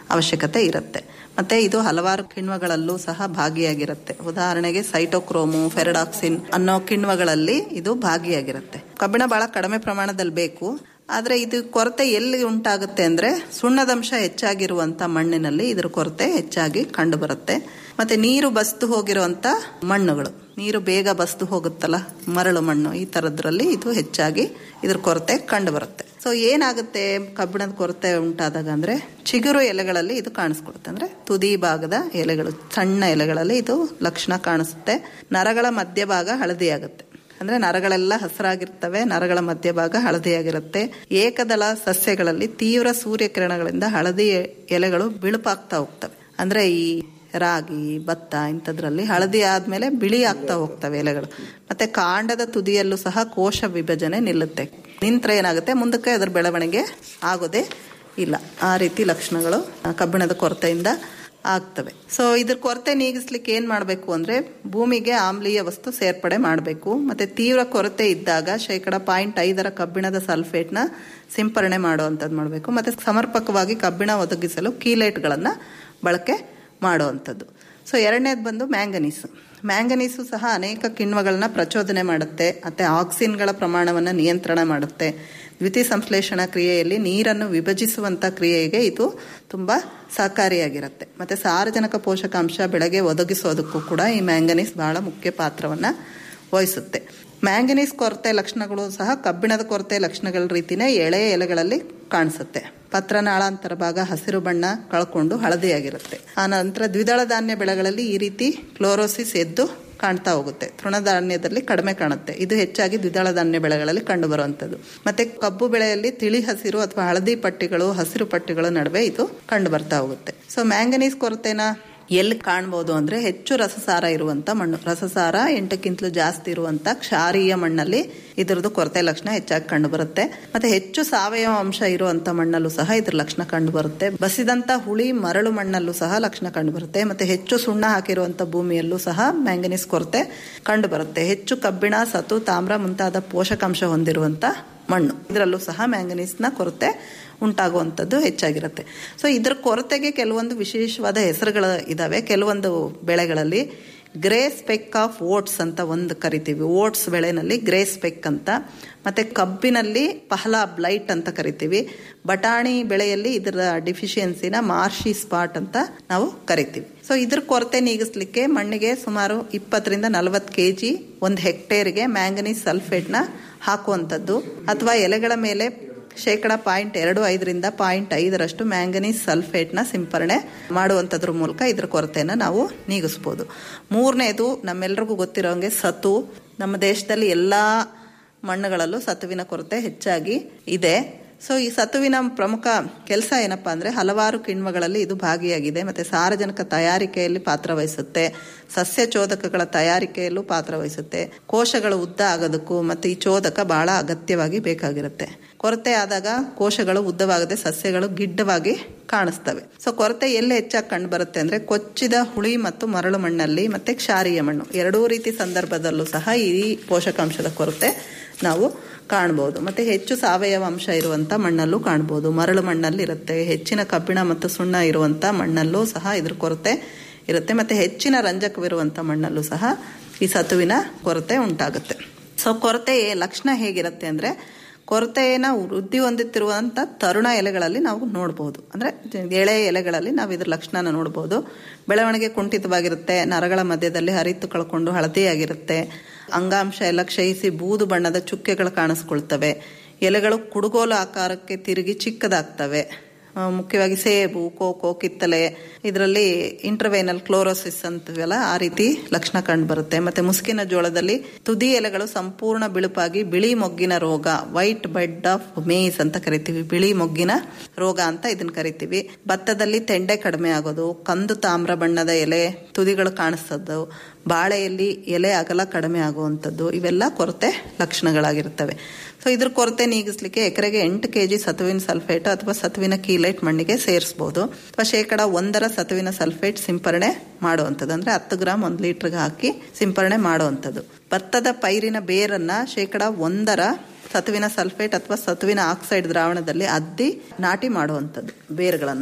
ಅವಶ್ಯಕತೆ ಇರುತ್ತೆ ಮತ್ತೆ ಇದು ಹಲವಾರು ಕಿಣ್ವಗಳಲ್ಲೂ ಸಹ ಭಾಗಿಯಾಗಿರುತ್ತೆ ಉದಾಹರಣೆಗೆ ಸೈಟೋಕ್ರೋಮು ಫೆರಡಾಕ್ಸಿನ್ ಅನ್ನೋ ಕಿಣ್ವಗಳಲ್ಲಿ ಇದು ಭಾಗಿಯಾಗಿರುತ್ತೆ ಕಬ್ಬಿಣ ಬಹಳ ಕಡಿಮೆ ಪ್ರಮಾಣದಲ್ಲಿ ಬೇಕು ಆದ್ರೆ ಇದು ಕೊರತೆ ಎಲ್ಲಿ ಉಂಟಾಗುತ್ತೆ ಅಂದ್ರೆ ಸುಣ್ಣದಂಶ ಹೆಚ್ಚಾಗಿರುವಂತ ಮಣ್ಣಿನಲ್ಲಿ ಇದ್ರ ಕೊರತೆ ಹೆಚ್ಚಾಗಿ ಕಂಡು ಬರುತ್ತೆ ಮತ್ತೆ ನೀರು ಬಸ್ದು ಹೋಗಿರುವಂತ ಮಣ್ಣುಗಳು ನೀರು ಬೇಗ ಬಸ್ದು ಹೋಗುತ್ತಲ್ಲ ಮರಳು ಮಣ್ಣು ಈ ತರದ್ರಲ್ಲಿ ಇದು ಹೆಚ್ಚಾಗಿ ಇದ್ರ ಕೊರತೆ ಕಂಡು ಬರುತ್ತೆ ಸೊ ಏನಾಗುತ್ತೆ ಕಬ್ಬಿಣದ ಕೊರತೆ ಉಂಟಾದಾಗ ಅಂದ್ರೆ ಚಿಗುರು ಎಲೆಗಳಲ್ಲಿ ಇದು ಕಾಣಿಸ್ಕೊಡುತ್ತೆ ಅಂದ್ರೆ ತುದಿ ಭಾಗದ ಎಲೆಗಳು ಸಣ್ಣ ಎಲೆಗಳಲ್ಲಿ ಇದು ಲಕ್ಷಣ ಕಾಣಿಸುತ್ತೆ ನರಗಳ ಮಧ್ಯಭಾಗ ಹಳದಿ ಆಗುತ್ತೆ ಅಂದ್ರೆ ನರಗಳೆಲ್ಲ ಹಸಿರಾಗಿರ್ತವೆ ನರಗಳ ಮಧ್ಯಭಾಗ ಹಳದಿಯಾಗಿರುತ್ತೆ ಏಕದಳ ಸಸ್ಯಗಳಲ್ಲಿ ತೀವ್ರ ಸೂರ್ಯಕಿರಣಗಳಿಂದ ಹಳದಿ ಎಲೆಗಳು ಬಿಳುಪಾಗ್ತಾ ಹೋಗ್ತವೆ ಅಂದ್ರೆ ಈ ರಾಗಿ ಭತ್ತ ಇಂಥದ್ರಲ್ಲಿ ಹಳದಿ ಆದ್ಮೇಲೆ ಬಿಳಿ ಆಗ್ತಾ ಹೋಗ್ತವೆ ಎಲೆಗಳು ಮತ್ತೆ ಕಾಂಡದ ತುದಿಯಲ್ಲೂ ಸಹ ಕೋಶ ವಿಭಜನೆ ನಿಲ್ಲುತ್ತೆ ನಿಂತ್ರೆ ಏನಾಗುತ್ತೆ ಮುಂದಕ್ಕೆ ಅದರ ಬೆಳವಣಿಗೆ ಆಗೋದೇ ಇಲ್ಲ ಆ ರೀತಿ ಲಕ್ಷಣಗಳು ಕಬ್ಬಿಣದ ಕೊರತೆಯಿಂದ ಆಗ್ತವೆ ಸೊ ಇದ್ರ ಕೊರತೆ ನೀಗಿಸ್ಲಿಕ್ಕೆ ಏನ್ ಮಾಡಬೇಕು ಅಂದ್ರೆ ಭೂಮಿಗೆ ಆಮ್ಲೀಯ ವಸ್ತು ಸೇರ್ಪಡೆ ಮಾಡಬೇಕು ಮತ್ತೆ ತೀವ್ರ ಕೊರತೆ ಇದ್ದಾಗ ಶೇಕಡ ಪಾಯಿಂಟ್ ಐದರ ಕಬ್ಬಿಣದ ಸಲ್ಫೇಟ್ನ ಸಿಂಪರಣೆ ಮಾಡುವಂಥದ್ದು ಮಾಡಬೇಕು ಮತ್ತೆ ಸಮರ್ಪಕವಾಗಿ ಕಬ್ಬಿಣ ಒದಗಿಸಲು ಕೀಲೇಟ್ಗಳನ್ನ ಬಳಕೆ ಮಾಡುವಂಥದ್ದು ಸೊ ಎರಡನೇದು ಬಂದು ಮ್ಯಾಂಗನೀಸು ಮ್ಯಾಂಗನೀಸು ಸಹ ಅನೇಕ ಕಿಣ್ವಗಳನ್ನ ಪ್ರಚೋದನೆ ಮಾಡುತ್ತೆ ಮತ್ತೆ ಆಕ್ಸಿನ್ಗಳ ಪ್ರಮಾಣವನ್ನು ನಿಯಂತ್ರಣ ಮಾಡುತ್ತೆ ದ್ವಿತೀಯ ಸಂಶ್ಲೇಷಣಾ ಕ್ರಿಯೆಯಲ್ಲಿ ನೀರನ್ನು ವಿಭಜಿಸುವಂತ ಕ್ರಿಯೆಗೆ ಇದು ತುಂಬಾ ಸಹಕಾರಿಯಾಗಿರುತ್ತೆ ಮತ್ತೆ ಸಾರಜನಕ ಪೋಷಕಾಂಶ ಬೆಳೆಗೆ ಒದಗಿಸೋದಕ್ಕೂ ಕೂಡ ಈ ಮ್ಯಾಂಗನೀಸ್ ಬಹಳ ಮುಖ್ಯ ಪಾತ್ರವನ್ನ ವಹಿಸುತ್ತೆ ಮ್ಯಾಂಗನೀಸ್ ಕೊರತೆ ಲಕ್ಷಣಗಳು ಸಹ ಕಬ್ಬಿಣದ ಕೊರತೆ ಲಕ್ಷಣಗಳ ರೀತಿನೇ ಎಳೆ ಎಲೆಗಳಲ್ಲಿ ಕಾಣಿಸುತ್ತೆ ಪತ್ರನಾಳಾಂತರ ಭಾಗ ಹಸಿರು ಬಣ್ಣ ಕಳ್ಕೊಂಡು ಹಳದಿಯಾಗಿರುತ್ತೆ ಆ ನಂತರ ದ್ವಿದಳ ಧಾನ್ಯ ಬೆಳೆಗಳಲ್ಲಿ ಈ ರೀತಿ ಕ್ಲೋರೋಸಿಸ್ ಎದ್ದು ಕಾಣ್ತಾ ಹೋಗುತ್ತೆ ತೃಣಧಾನ್ಯದಲ್ಲಿ ಕಡಿಮೆ ಕಾಣುತ್ತೆ ಇದು ಹೆಚ್ಚಾಗಿ ದ್ವಿದಳ ಧಾನ್ಯ ಬೆಳೆಗಳಲ್ಲಿ ಕಂಡು ಬರುವಂತದ್ದು ಮತ್ತೆ ಕಬ್ಬು ಬೆಳೆಯಲ್ಲಿ ತಿಳಿ ಹಸಿರು ಅಥವಾ ಹಳದಿ ಪಟ್ಟಿಗಳು ಹಸಿರು ಪಟ್ಟಿಗಳ ನಡುವೆ ಇದು ಕಂಡು ಬರ್ತಾ ಹೋಗುತ್ತೆ ಸೊ ಮ್ಯಾಂಗನೀಸ್ ಕೊರತೆನ ಎಲ್ಲಿ ಕಾಣ್ಬೋದು ಅಂದ್ರೆ ಹೆಚ್ಚು ರಸಸಾರ ಇರುವಂತ ಮಣ್ಣು ರಸಸಾರ ಎಂಟಕ್ಕಿಂತಲೂ ಜಾಸ್ತಿ ಇರುವಂತ ಕ್ಷಾರೀಯ ಮಣ್ಣಲ್ಲಿ ಇದರದ್ದು ಕೊರತೆ ಲಕ್ಷಣ ಹೆಚ್ಚಾಗಿ ಕಂಡು ಬರುತ್ತೆ ಮತ್ತೆ ಹೆಚ್ಚು ಸಾವಯವ ಅಂಶ ಇರುವಂತ ಮಣ್ಣಲ್ಲೂ ಸಹ ಇದ್ರ ಲಕ್ಷಣ ಕಂಡು ಬರುತ್ತೆ ಬಸಿದಂತ ಹುಳಿ ಮರಳು ಮಣ್ಣಲ್ಲೂ ಸಹ ಲಕ್ಷಣ ಕಂಡು ಬರುತ್ತೆ ಮತ್ತೆ ಹೆಚ್ಚು ಸುಣ್ಣ ಹಾಕಿರುವಂತ ಭೂಮಿಯಲ್ಲೂ ಸಹ ಮ್ಯಾಂಗನೀಸ್ ಕೊರತೆ ಕಂಡು ಬರುತ್ತೆ ಹೆಚ್ಚು ಕಬ್ಬಿಣ ಸತು ತಾಮ್ರ ಮುಂತಾದ ಪೋಷಕಾಂಶ ಹೊಂದಿರುವಂತ ಮಣ್ಣು ಇದರಲ್ಲೂ ಸಹ ಮ್ಯಾಂಗನೀಸ್ನ ಕೊರತೆ ಉಂಟಾಗುವಂಥದ್ದು ಹೆಚ್ಚಾಗಿರುತ್ತೆ ಸೊ ಇದರ ಕೊರತೆಗೆ ಕೆಲವೊಂದು ವಿಶೇಷವಾದ ಹೆಸರುಗಳು ಇದಾವೆ ಕೆಲವೊಂದು ಬೆಳೆಗಳಲ್ಲಿ ಗ್ರೇ ಸ್ಪೆಕ್ ಆಫ್ ಓಟ್ಸ್ ಅಂತ ಒಂದು ಕರಿತೀವಿ ಓಟ್ಸ್ ಬೆಳೆನಲ್ಲಿ ಗ್ರೇ ಸ್ಪೆಕ್ ಅಂತ ಮತ್ತೆ ಕಬ್ಬಿನಲ್ಲಿ ಪಹಲಾ ಬ್ಲೈಟ್ ಅಂತ ಕರಿತೀವಿ ಬಟಾಣಿ ಬೆಳೆಯಲ್ಲಿ ಇದರ ಡಿಫಿಷಿಯನ್ಸಿನ ಮಾರ್ಷಿ ಸ್ಪಾಟ್ ಅಂತ ನಾವು ಕರಿತೀವಿ ಸೊ ಇದ್ರ ಕೊರತೆ ನೀಗಿಸ್ಲಿಕ್ಕೆ ಮಣ್ಣಿಗೆ ಸುಮಾರು ಇಪ್ಪತ್ತರಿಂದ ನಲವತ್ತು ಕೆ ಜಿ ಒಂದು ಹೆಕ್ಟೇರ್ಗೆ ಮ್ಯಾಂಗನೀಸ್ ಸಲ್ಫೇಟ್ನ ಹಾಕುವಂಥದ್ದು ಅಥವಾ ಎಲೆಗಳ ಮೇಲೆ ಶೇಕಡ ಪಾಯಿಂಟ್ ಎರಡು ಐದರಿಂದ ಪಾಯಿಂಟ್ ಐದರಷ್ಟು ಮ್ಯಾಂಗನೀಸ್ ಸಲ್ಫೇಟ್ನ ಸಿಂಪರಣೆ ಮಾಡುವಂಥದ್ರ ಮೂಲಕ ಇದ್ರ ಕೊರತೆಯನ್ನು ನಾವು ನೀಗಿಸ್ಬೋದು ಮೂರನೇದು ನಮ್ಮೆಲ್ರಿಗೂ ಗೊತ್ತಿರೋಂಗೆ ಸತು ನಮ್ಮ ದೇಶದಲ್ಲಿ ಎಲ್ಲ ಮಣ್ಣುಗಳಲ್ಲೂ ಸತುವಿನ ಕೊರತೆ ಹೆಚ್ಚಾಗಿ ಇದೆ ಸೊ ಈ ಸತುವಿನ ಪ್ರಮುಖ ಕೆಲಸ ಏನಪ್ಪಾ ಅಂದ್ರೆ ಹಲವಾರು ಕಿಣ್ವಗಳಲ್ಲಿ ಇದು ಭಾಗಿಯಾಗಿದೆ ಮತ್ತೆ ಸಾರಜನಕ ತಯಾರಿಕೆಯಲ್ಲಿ ಪಾತ್ರ ವಹಿಸುತ್ತೆ ಸಸ್ಯ ಚೋದಕಗಳ ತಯಾರಿಕೆಯಲ್ಲೂ ಪಾತ್ರ ವಹಿಸುತ್ತೆ ಕೋಶಗಳು ಉದ್ದ ಆಗೋದಕ್ಕೂ ಮತ್ತೆ ಈ ಚೋದಕ ಬಹಳ ಅಗತ್ಯವಾಗಿ ಬೇಕಾಗಿರುತ್ತೆ ಕೊರತೆ ಆದಾಗ ಕೋಶಗಳು ಉದ್ದವಾಗದೆ ಸಸ್ಯಗಳು ಗಿಡ್ಡವಾಗಿ ಕಾಣಿಸ್ತವೆ ಸೊ ಕೊರತೆ ಎಲ್ಲಿ ಹೆಚ್ಚಾಗಿ ಕಂಡು ಬರುತ್ತೆ ಅಂದ್ರೆ ಕೊಚ್ಚಿದ ಹುಳಿ ಮತ್ತು ಮರಳು ಮಣ್ಣಲ್ಲಿ ಮತ್ತೆ ಕ್ಷಾರೀಯ ಮಣ್ಣು ಎರಡೂ ರೀತಿ ಸಂದರ್ಭದಲ್ಲೂ ಸಹ ಈ ಪೋಷಕಾಂಶದ ಕೊರತೆ ನಾವು ಕಾಣಬಹುದು ಮತ್ತೆ ಹೆಚ್ಚು ಸಾವಯವ ಅಂಶ ಇರುವಂತ ಮಣ್ಣಲ್ಲೂ ಕಾಣಬಹುದು ಮರಳು ಮಣ್ಣಲ್ಲಿ ಇರುತ್ತೆ ಹೆಚ್ಚಿನ ಕಬ್ಬಿಣ ಮತ್ತು ಸುಣ್ಣ ಇರುವಂತ ಮಣ್ಣಲ್ಲೂ ಸಹ ಇದ್ರ ಕೊರತೆ ಇರುತ್ತೆ ಮತ್ತೆ ಹೆಚ್ಚಿನ ರಂಜಕವಿರುವಂತ ಮಣ್ಣಲ್ಲೂ ಸಹ ಈ ಸತುವಿನ ಕೊರತೆ ಉಂಟಾಗುತ್ತೆ ಸೊ ಕೊರತೆ ಲಕ್ಷಣ ಹೇಗಿರುತ್ತೆ ಅಂದ್ರೆ ಕೊರತೆಯನ್ನ ವೃದ್ಧಿ ಹೊಂದುತ್ತಿರುವಂತ ತರುಣ ಎಲೆಗಳಲ್ಲಿ ನಾವು ನೋಡಬಹುದು ಅಂದ್ರೆ ಎಳೆ ಎಲೆಗಳಲ್ಲಿ ನಾವು ಇದ್ರ ಲಕ್ಷಣನ ನೋಡಬಹುದು ಬೆಳವಣಿಗೆ ಕುಂಠಿತವಾಗಿರುತ್ತೆ ನರಗಳ ಮಧ್ಯದಲ್ಲಿ ಹರಿತು ಕಳ್ಕೊಂಡು ಹಳದಿಯಾಗಿರುತ್ತೆ ಅಂಗಾಂಶ ಎಲ್ಲ ಕ್ಷಯಿಸಿ ಬೂದು ಬಣ್ಣದ ಚುಕ್ಕೆಗಳು ಕಾಣಿಸ್ಕೊಳ್ತವೆ ಎಲೆಗಳು ಕುಡುಗೋಲು ಆಕಾರಕ್ಕೆ ತಿರುಗಿ ಚಿಕ್ಕದಾಗ್ತವೆ ಮುಖ್ಯವಾಗಿ ಸೇಬು ಕೋಕೋ ಕಿತ್ತಲೆ ಇದರಲ್ಲಿ ಇಂಟರ್ವೈನಲ್ ಕ್ಲೋರೋಸಿಸ್ ಅಂತೀವಲ್ಲ ಆ ರೀತಿ ಲಕ್ಷಣ ಕಂಡು ಬರುತ್ತೆ ಮತ್ತೆ ಮುಸುಕಿನ ಜೋಳದಲ್ಲಿ ತುದಿ ಎಲೆಗಳು ಸಂಪೂರ್ಣ ಬಿಳುಪಾಗಿ ಬಿಳಿ ಮೊಗ್ಗಿನ ರೋಗ ವೈಟ್ ಬೆಡ್ ಆಫ್ ಮೇಸ್ ಅಂತ ಕರಿತೀವಿ ಬಿಳಿ ಮೊಗ್ಗಿನ ರೋಗ ಅಂತ ಇದನ್ನ ಕರಿತೀವಿ ಭತ್ತದಲ್ಲಿ ತೆಂಡೆ ಕಡಿಮೆ ಆಗೋದು ಕಂದು ತಾಮ್ರ ಬಣ್ಣದ ಎಲೆ ತುದಿಗಳು ಕಾಣಿಸ್ತದ್ದು ಬಾಳೆಯಲ್ಲಿ ಎಲೆ ಅಗಲ ಕಡಿಮೆ ಆಗುವಂಥದ್ದು ಇವೆಲ್ಲ ಕೊರತೆ ಲಕ್ಷಣಗಳಾಗಿರ್ತವೆ ಸೊ ಇದ್ರ ಕೊರತೆ ನೀಗಿಸ್ಲಿಕ್ಕೆ ಎಕರೆಗೆ ಎಂಟು ಕೆಜಿ ಸತುವಿನ ಸಲ್ಫೇಟ್ ಅಥವಾ ಸತುವಿನ ಕೀಲೈಟ್ ಮಣ್ಣಿಗೆ ಸೇರಿಸಬಹುದು ಅಥವಾ ಶೇಕಡ ಒಂದರ ಸತುವಿನ ಸಲ್ಫೇಟ್ ಸಿಂಪರಣೆ ಮಾಡುವಂಥದ್ದು ಅಂದ್ರೆ ಹತ್ತು ಗ್ರಾಮ್ ಒಂದು ಲೀಟರ್ಗೆ ಹಾಕಿ ಸಿಂಪರಣೆ ಮಾಡುವಂಥದ್ದು ಭತ್ತದ ಪೈರಿನ ಬೇರನ್ನ ಶೇಕಡ ಒಂದರ ಸತುವಿನ ಸಲ್ಫೇಟ್ ಅಥವಾ ಸತುವಿನ ಆಕ್ಸೈಡ್ ದ್ರಾವಣದಲ್ಲಿ ಅದ್ದಿ ನಾಟಿ ಮಾಡುವಂಥದ್ದು ಬೇರುಗಳನ್ನ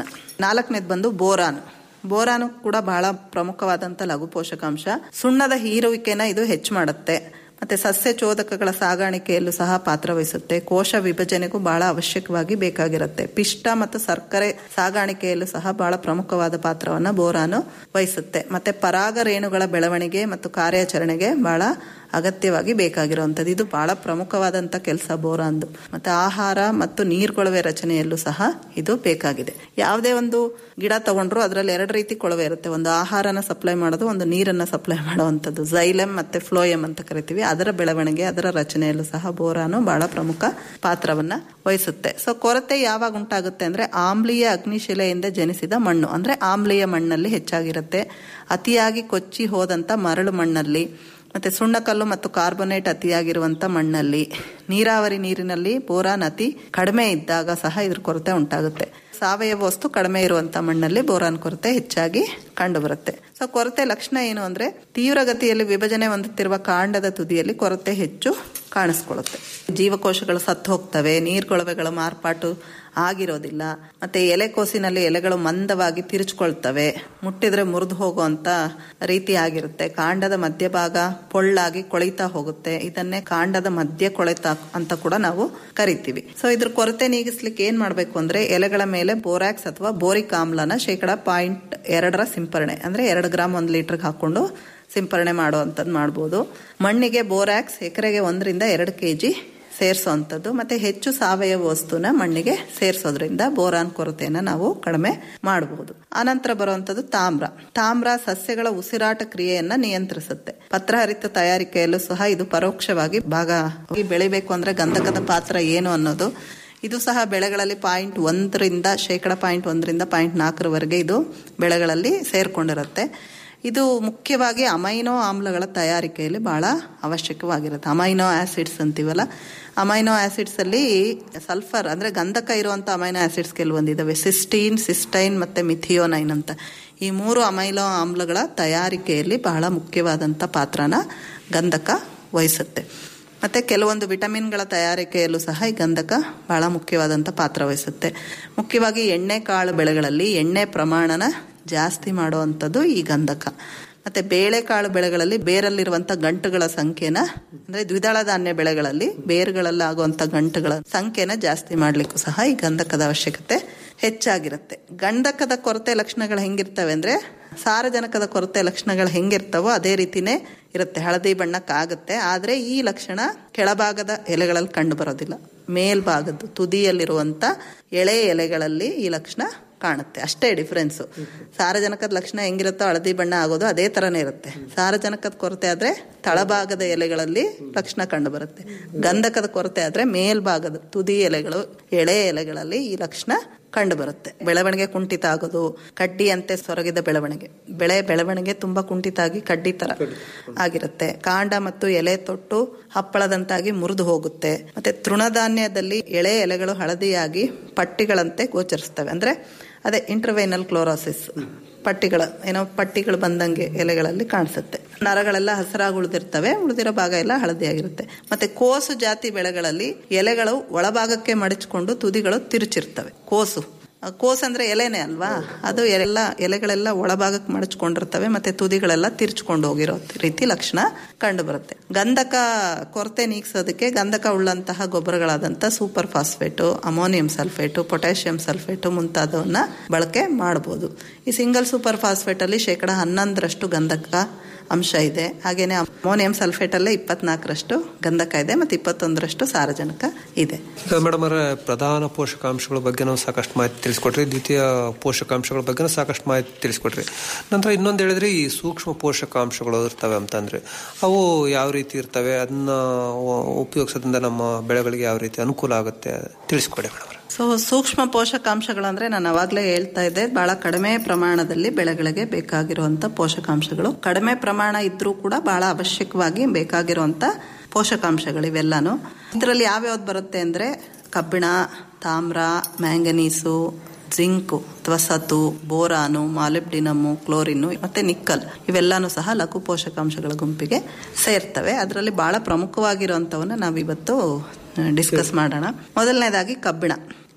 ನಾಲ್ಕನೇದು ಬಂದು ಬೋರಾನ್ ಬೋರಾನು ಕೂಡ ಬಹಳ ಪ್ರಮುಖವಾದಂಥ ಲಘು ಪೋಷಕಾಂಶ ಸುಣ್ಣದ ಹೀರುವಿಕೆನ ಇದು ಹೆಚ್ಚು ಮಾಡುತ್ತೆ ಮತ್ತೆ ಸಸ್ಯ ಚೋದಕಗಳ ಸಾಗಾಣಿಕೆಯಲ್ಲೂ ಸಹ ಪಾತ್ರವಹಿಸುತ್ತೆ ಕೋಶ ವಿಭಜನೆಗೂ ಬಹಳ ಅವಶ್ಯಕವಾಗಿ ಬೇಕಾಗಿರುತ್ತೆ ಪಿಷ್ಟ ಮತ್ತು ಸಕ್ಕರೆ ಸಾಗಾಣಿಕೆಯಲ್ಲೂ ಸಹ ಬಹಳ ಪ್ರಮುಖವಾದ ಪಾತ್ರವನ್ನ ಬೋರಾನು ವಹಿಸುತ್ತೆ ಮತ್ತೆ ಪರಾಗ ರೇಣುಗಳ ಬೆಳವಣಿಗೆ ಮತ್ತು ಕಾರ್ಯಾಚರಣೆಗೆ ಬಹಳ ಅಗತ್ಯವಾಗಿ ಬೇಕಾಗಿರುವಂಥದ್ದು ಇದು ಬಹಳ ಪ್ರಮುಖವಾದಂಥ ಕೆಲಸ ಬೋರಾನ್ದು ಮತ್ತೆ ಆಹಾರ ಮತ್ತು ನೀರ್ಗೊಳವೆ ರಚನೆಯಲ್ಲೂ ಸಹ ಇದು ಬೇಕಾಗಿದೆ ಯಾವುದೇ ಒಂದು ಗಿಡ ತಗೊಂಡ್ರು ಅದರಲ್ಲಿ ಎರಡು ರೀತಿ ಕೊಳವೆ ಇರುತ್ತೆ ಒಂದು ಆಹಾರನ ಸಪ್ಲೈ ಮಾಡೋದು ಒಂದು ನೀರನ್ನ ಸಪ್ಲೈ ಮಾಡುವಂಥದ್ದು ಝೈಲೆಮ್ ಮತ್ತೆ ಫ್ಲೋಯಮ್ ಅಂತ ಕರಿತೀವಿ ಅದರ ಬೆಳವಣಿಗೆ ಅದರ ರಚನೆಯಲ್ಲೂ ಸಹ ಬೋರಾನು ಬಹಳ ಪ್ರಮುಖ ಪಾತ್ರವನ್ನ ವಹಿಸುತ್ತೆ ಸೊ ಕೊರತೆ ಯಾವಾಗ ಉಂಟಾಗುತ್ತೆ ಅಂದ್ರೆ ಆಮ್ಲೀಯ ಅಗ್ನಿಶಿಲೆಯಿಂದ ಜನಿಸಿದ ಮಣ್ಣು ಅಂದ್ರೆ ಆಮ್ಲೀಯ ಮಣ್ಣಲ್ಲಿ ಹೆಚ್ಚಾಗಿರುತ್ತೆ ಅತಿಯಾಗಿ ಕೊಚ್ಚಿ ಹೋದಂತ ಮರಳು ಮಣ್ಣಲ್ಲಿ ಮತ್ತೆ ಸುಣ್ಣಕಲ್ಲು ಮತ್ತು ಕಾರ್ಬೊನೇಟ್ ಅತಿಯಾಗಿರುವಂತ ಮಣ್ಣಲ್ಲಿ ನೀರಾವರಿ ನೀರಿನಲ್ಲಿ ಬೋರಾನ್ ಅತಿ ಕಡಿಮೆ ಇದ್ದಾಗ ಸಹ ಇದ್ರ ಕೊರತೆ ಉಂಟಾಗುತ್ತೆ ಸಾವಯವ ವಸ್ತು ಕಡಿಮೆ ಇರುವಂತ ಮಣ್ಣಲ್ಲಿ ಬೋರಾನ್ ಕೊರತೆ ಹೆಚ್ಚಾಗಿ ಕಂಡುಬರುತ್ತೆ ಸೊ ಕೊರತೆ ಲಕ್ಷಣ ಏನು ಅಂದ್ರೆ ತೀವ್ರಗತಿಯಲ್ಲಿ ವಿಭಜನೆ ಹೊಂದುತ್ತಿರುವ ಕಾಂಡದ ತುದಿಯಲ್ಲಿ ಕೊರತೆ ಹೆಚ್ಚು ಕಾಣಿಸ್ಕೊಳ್ಳುತ್ತೆ ಜೀವಕೋಶಗಳು ಸತ್ತು ಹೋಗ್ತವೆ ನೀರ್ಗೊಳವೆಗಳ ಮಾರ್ಪಾಟು ಆಗಿರೋದಿಲ್ಲ ಮತ್ತೆ ಎಲೆಕೋಸಿನಲ್ಲಿ ಎಲೆಗಳು ಮಂದವಾಗಿ ತಿರುಚ್ಕೊಳ್ತವೆ ಮುಟ್ಟಿದ್ರೆ ಮುರಿದು ಹೋಗುವಂತ ರೀತಿ ಆಗಿರುತ್ತೆ ಕಾಂಡದ ಮಧ್ಯಭಾಗ ಪೊಳ್ಳಾಗಿ ಕೊಳಿತಾ ಹೋಗುತ್ತೆ ಇದನ್ನೇ ಕಾಂಡದ ಮಧ್ಯ ಕೊಳೆತ ಅಂತ ಕೂಡ ನಾವು ಕರಿತೀವಿ ಸೊ ಇದ್ರ ಕೊರತೆ ನೀಗಿಸ್ಲಿಕ್ಕೆ ಏನ್ ಮಾಡ್ಬೇಕು ಅಂದ್ರೆ ಎಲೆಗಳ ಮೇಲೆ ಬೋರಾಕ್ಸ್ ಅಥವಾ ಬೋರಿಕ್ ಆಮ್ಲನ ಶೇಕಡ ಪಾಯಿಂಟ್ ಎರಡರ ಸಿಂಪರಣೆ ಅಂದ್ರೆ ಎರಡು ಗ್ರಾಮ್ ಒಂದು ಲೀಟರ್ಗೆ ಹಾಕೊಂಡು ಸಿಂಪರಣೆ ಮಾಡುವಂಥದ್ದು ಮಾಡ್ಬೋದು ಮಣ್ಣಿಗೆ ಬೋರಾಕ್ಸ್ ಎಕರೆಗೆ ಒಂದರಿಂದ ಎರಡು ಕೆಜಿ ಸೇರಿಸುವಂಥದ್ದು ಮತ್ತೆ ಹೆಚ್ಚು ಸಾವಯವ ವಸ್ತುನ ಮಣ್ಣಿಗೆ ಸೇರಿಸೋದ್ರಿಂದ ಬೋರಾನ್ ಕೊರತೆಯನ್ನ ನಾವು ಕಡಿಮೆ ಮಾಡಬಹುದು ಆನಂತರ ಬರುವಂತದ್ದು ತಾಮ್ರ ತಾಮ್ರ ಸಸ್ಯಗಳ ಉಸಿರಾಟ ಕ್ರಿಯೆಯನ್ನ ನಿಯಂತ್ರಿಸುತ್ತೆ ಪತ್ರಹರಿತ ತಯಾರಿಕೆಯಲ್ಲೂ ಸಹ ಇದು ಪರೋಕ್ಷವಾಗಿ ಭಾಗ ಬೆಳಿಬೇಕು ಅಂದ್ರೆ ಗಂಧಕದ ಪಾತ್ರ ಏನು ಅನ್ನೋದು ಇದು ಸಹ ಬೆಳೆಗಳಲ್ಲಿ ಪಾಯಿಂಟ್ ಒಂದರಿಂದ ಶೇಕಡ ಪಾಯಿಂಟ್ ಒಂದರಿಂದ ಪಾಯಿಂಟ್ ನಾಲ್ಕರವರೆಗೆ ಇದು ಬೆಳೆಗಳಲ್ಲಿ ಸೇರ್ಕೊಂಡಿರುತ್ತೆ ಇದು ಮುಖ್ಯವಾಗಿ ಅಮೈನೋ ಆಮ್ಲಗಳ ತಯಾರಿಕೆಯಲ್ಲಿ ಬಹಳ ಅವಶ್ಯಕವಾಗಿರುತ್ತೆ ಅಮೈನೋ ಆಸಿಡ್ಸ್ ಅಂತೀವಲ್ಲ ಅಮೈನೋ ಆಸಿಡ್ಸ್ ಅಲ್ಲಿ ಸಲ್ಫರ್ ಅಂದ್ರೆ ಗಂಧಕ ಇರುವಂತ ಅಮೈನೋ ಆಸಿಡ್ಸ್ ಕೆಲವೊಂದಿದಾವೆ ಸಿಸ್ಟೀನ್ ಸಿಸ್ಟೈನ್ ಮತ್ತೆ ಮಿಥಿಯೋನೈನ್ ಅಂತ ಈ ಮೂರು ಅಮೈನೋ ಆಮ್ಲಗಳ ತಯಾರಿಕೆಯಲ್ಲಿ ಬಹಳ ಮುಖ್ಯವಾದಂತ ಪಾತ್ರನ ಗಂಧಕ ವಹಿಸುತ್ತೆ ಮತ್ತೆ ಕೆಲವೊಂದು ವಿಟಮಿನ್ಗಳ ತಯಾರಿಕೆಯಲ್ಲೂ ಸಹ ಈ ಗಂಧಕ ಬಹಳ ಮುಖ್ಯವಾದಂಥ ಪಾತ್ರ ವಹಿಸುತ್ತೆ ಮುಖ್ಯವಾಗಿ ಎಣ್ಣೆ ಕಾಳು ಬೆಳೆಗಳಲ್ಲಿ ಎಣ್ಣೆ ಪ್ರಮಾಣನ ಜಾಸ್ತಿ ಮಾಡುವಂಥದ್ದು ಈ ಗಂಧಕ ಮತ್ತೆ ಬೇಳೆಕಾಳು ಬೆಳೆಗಳಲ್ಲಿ ಬೇರಲ್ಲಿರುವಂತ ಗಂಟುಗಳ ಸಂಖ್ಯೆನ ಅಂದ್ರೆ ದ್ವಿದಳ ಧಾನ್ಯ ಬೆಳೆಗಳಲ್ಲಿ ಬೇರುಗಳಲ್ಲಿ ಆಗುವಂತ ಗಂಟುಗಳ ಸಂಖ್ಯೆನ ಜಾಸ್ತಿ ಮಾಡ್ಲಿಕ್ಕೂ ಸಹ ಈ ಗಂಧಕದ ಅವಶ್ಯಕತೆ ಹೆಚ್ಚಾಗಿರುತ್ತೆ ಗಂಧಕದ ಕೊರತೆ ಲಕ್ಷಣಗಳು ಹೆಂಗಿರ್ತವೆ ಅಂದ್ರೆ ಸಾರಜನಕದ ಕೊರತೆ ಲಕ್ಷಣಗಳು ಹೆಂಗಿರ್ತಾವೋ ಅದೇ ರೀತಿನೇ ಇರುತ್ತೆ ಹಳದಿ ಬಣ್ಣಕ್ಕಾಗುತ್ತೆ ಆದ್ರೆ ಈ ಲಕ್ಷಣ ಕೆಳಭಾಗದ ಎಲೆಗಳಲ್ಲಿ ಕಂಡು ಬರೋದಿಲ್ಲ ಮೇಲ್ಭಾಗದ್ದು ತುದಿಯಲ್ಲಿರುವಂತ ಎಳೆ ಎಲೆಗಳಲ್ಲಿ ಈ ಲಕ್ಷಣ ಕಾಣುತ್ತೆ ಅಷ್ಟೇ ಡಿಫ್ರೆನ್ಸು ಸಾರಜನಕದ ಲಕ್ಷಣ ಹೆಂಗಿರುತ್ತೋ ಹಳದಿ ಬಣ್ಣ ಆಗೋದು ಅದೇ ತರನೇ ಇರುತ್ತೆ ಸಾರಜನಕದ ಕೊರತೆ ಆದ್ರೆ ತಳಭಾಗದ ಎಲೆಗಳಲ್ಲಿ ಲಕ್ಷಣ ಕಂಡು ಬರುತ್ತೆ ಗಂಧಕದ ಕೊರತೆ ಆದ್ರೆ ಮೇಲ್ಭಾಗದ ತುದಿ ಎಲೆಗಳು ಎಳೆ ಎಲೆಗಳಲ್ಲಿ ಈ ಲಕ್ಷಣ ಕಂಡು ಬರುತ್ತೆ ಬೆಳವಣಿಗೆ ಕುಂಠಿತ ಆಗೋದು ಕಡ್ಡಿಯಂತೆ ಸೊರಗಿದ ಬೆಳವಣಿಗೆ ಬೆಳೆ ಬೆಳವಣಿಗೆ ತುಂಬಾ ಕುಂಠಿತ ಆಗಿ ಕಡ್ಡಿ ತರ ಆಗಿರುತ್ತೆ ಕಾಂಡ ಮತ್ತು ಎಲೆ ತೊಟ್ಟು ಹಪ್ಪಳದಂತಾಗಿ ಮುರಿದು ಹೋಗುತ್ತೆ ಮತ್ತೆ ತೃಣಧಾನ್ಯದಲ್ಲಿ ಎಳೆ ಎಲೆಗಳು ಹಳದಿಯಾಗಿ ಪಟ್ಟಿಗಳಂತೆ ಗೋಚರಿಸ್ತವೆ ಅಂದ್ರೆ ಅದೇ ಇಂಟರ್ವೈನಲ್ ಕ್ಲೋರೋಸಿಸ್ ಪಟ್ಟಿಗಳ ಏನೋ ಪಟ್ಟಿಗಳು ಬಂದಂಗೆ ಎಲೆಗಳಲ್ಲಿ ಕಾಣಿಸುತ್ತೆ ನರಗಳೆಲ್ಲ ಹಸಿರಾಗಿ ಉಳಿದಿರ್ತವೆ ಉಳಿದಿರೋ ಭಾಗ ಎಲ್ಲ ಹಳದಿಯಾಗಿರುತ್ತೆ ಮತ್ತೆ ಕೋಸು ಜಾತಿ ಬೆಳೆಗಳಲ್ಲಿ ಎಲೆಗಳು ಒಳಭಾಗಕ್ಕೆ ಮಡಚಿಕೊಂಡು ತುದಿಗಳು ತಿರುಚಿರ್ತವೆ ಕೋಸು ಕೋಸ್ ಅಂದ್ರೆ ಎಲೆನೇ ಅಲ್ವಾ ಅದು ಎಲ್ಲ ಎಲೆಗಳೆಲ್ಲ ಒಳಭಾಗಕ್ಕೆ ಮಡಚ್ಕೊಂಡಿರ್ತವೆ ಮತ್ತೆ ತುದಿಗಳೆಲ್ಲ ತಿರ್ಚ್ಕೊಂಡು ಹೋಗಿರೋ ರೀತಿ ಲಕ್ಷಣ ಕಂಡು ಬರುತ್ತೆ ಗಂಧಕ ಕೊರತೆ ನೀಗಿಸೋದಕ್ಕೆ ಗಂಧಕ ಉಳ್ಳಂತಹ ಗೊಬ್ಬರಗಳಾದಂಥ super phosphate ammonium sulphate potassium sulphate ಮುಂತಾದವನ್ನ ಬಳಕೆ ಮಾಡಬಹುದು ಈ ಸಿಂಗಲ್ ಸೂಪರ್ ಫಾಸ್ಫೇಟ್ ಅಲ್ಲಿ ಶೇಕಡ ಹನ್ನೊಂದರಷ್ಟು ಗಂಧಕ ಅಂಶ ಇದೆ ಹಾಗೇನೆ ಅಮೋನಿಯಂ ಸಲ್ಫೇಟ್ ಅಲ್ಲೇ ಇಪ್ಪತ್ನಾಲ್ಕರಷ್ಟು ಗಂಧಕ ಇದೆ ಮತ್ತೆ ಇಪ್ಪತ್ತೊಂದರಷ್ಟು ಸಾರಜನಕ ಇದೆ ಮೇಡಮ್ ಅವರ ಪ್ರಧಾನ ಪೋಷಕಾಂಶಗಳ ಬಗ್ಗೆ ನಾವು ಸಾಕಷ್ಟು ಮಾಹಿತಿ ತಿಳಿಸ್ಕೊಟ್ರಿ ದ್ವಿತೀಯ ಪೋಷಕಾಂಶಗಳ ಬಗ್ಗೆ ಸಾಕಷ್ಟು ಮಾಹಿತಿ ತಿಳಿಸ್ಕೊಟ್ರಿ ನಂತರ ಇನ್ನೊಂದು ಹೇಳಿದ್ರೆ ಈ ಸೂಕ್ಷ್ಮ ಪೋಷಕಾಂಶಗಳು ಇರ್ತವೆ ಅಂತಂದ್ರೆ ಅವು ಯಾವ ರೀತಿ ಇರ್ತವೆ ಅದನ್ನ ಉಪಯೋಗಿಸೋದ್ರಿಂದ ನಮ್ಮ ಬೆಳೆಗಳಿಗೆ ಯಾವ ರೀತಿ ಅನುಕೂಲ ಆಗುತ್ತೆ ತಿಳಿಸ್ಕೊಡಿ ಮೇಡಮ್ ಸೊ ಸೂಕ್ಷ್ಮ ಪೋಷಕಾಂಶಗಳು ಅಂದ್ರೆ ನಾನು ಅವಾಗಲೇ ಹೇಳ್ತಾ ಇದ್ದೆ ಬಹಳ ಕಡಿಮೆ ಪ್ರಮಾಣದಲ್ಲಿ ಬೆಳೆಗಳಿಗೆ ಬೇಕಾಗಿರುವಂತ ಪೋಷಕಾಂಶಗಳು ಕಡಿಮೆ ಪ್ರಮಾಣ ಇದ್ರೂ ಕೂಡ ಬಹಳ ಅವಶ್ಯಕವಾಗಿ ಬೇಕಾಗಿರುವಂತ ಪೋಷಕಾಂಶಗಳು ಇವೆಲ್ಲಾನು ಇದರಲ್ಲಿ ಯಾವ್ಯಾವ್ದು ಬರುತ್ತೆ ಅಂದ್ರೆ ಕಬ್ಬಿಣ ತಾಮ್ರ ಮ್ಯಾಂಗನೀಸು ಜಿಂಕು ಅಥವಾ ಸತು ಬೋರಾನು ಮಾಲಿಬ್ಡಿನಮು ಕ್ಲೋರಿನು ಮತ್ತೆ ನಿಕ್ಕಲ್ ಇವೆಲ್ಲಾನು ಸಹ ಲಘು ಪೋಷಕಾಂಶಗಳ ಗುಂಪಿಗೆ ಸೇರ್ತವೆ ಅದರಲ್ಲಿ ಬಹಳ ಪ್ರಮುಖವಾಗಿರುವಂತವನ್ನ ನಾವಿವತ್ತು ಡಿಸ್ಕಸ್ ಮಾಡೋಣ ಮೊದಲನೇದಾಗಿ ಕಬ್ಬಿಣ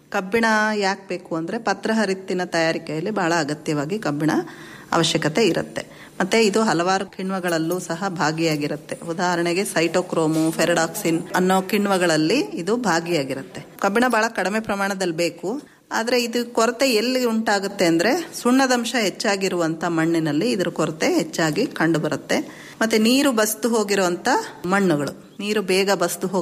ಕಬ್ಬಿಣ ಯಾಕೆ ಬೇಕು ಅಂದರೆ ಪತ್ರಹರಿತ್ತಿನ ತಯಾರಿಕೆಯಲ್ಲಿ ಬಹಳ ಅಗತ್ಯವಾಗಿ ಕಬ್ಬಿಣ ಅವಶ್ಯಕತೆ ಇರುತ್ತೆ ಮತ್ತೆ ಇದು ಹಲವಾರು ಕಿಣ್ವಗಳಲ್ಲೂ ಸಹ ಭಾಗಿಯಾಗಿರುತ್ತೆ ಉದಾಹರಣೆಗೆ ಸೈಟೋಕ್ರೋಮು ಫೆರಡಾಕ್ಸಿನ್ ಅನ್ನೋ ಕಿಣ್ವಗಳಲ್ಲಿ ಇದು ಭಾಗಿಯಾಗಿರುತ್ತೆ ಕಬ್ಬಿಣ ಬಹಳ ಕಡಿಮೆ ಪ್ರಮಾಣದಲ್ಲಿ ಬೇಕು ಆದರೆ ಇದು ಕೊರತೆ ಎಲ್ಲಿ ಉಂಟಾಗುತ್ತೆ ಅಂದರೆ ಸುಣ್ಣದಂಶ ಹೆಚ್ಚಾಗಿರುವಂಥ ಮಣ್ಣಿನಲ್ಲಿ ಇದರ ಕೊರತೆ ಹೆಚ್ಚಾಗಿ ಕಂಡುಬರುತ್ತೆ ಮತ್ತೆ ನೀರು ಬಸ್ತು ಹೋಗಿರುವಂಥ ಮಣ್ಣುಗಳು ನೀರು ಬೇಗ ಬಸ್ತು ಹೋಗಿ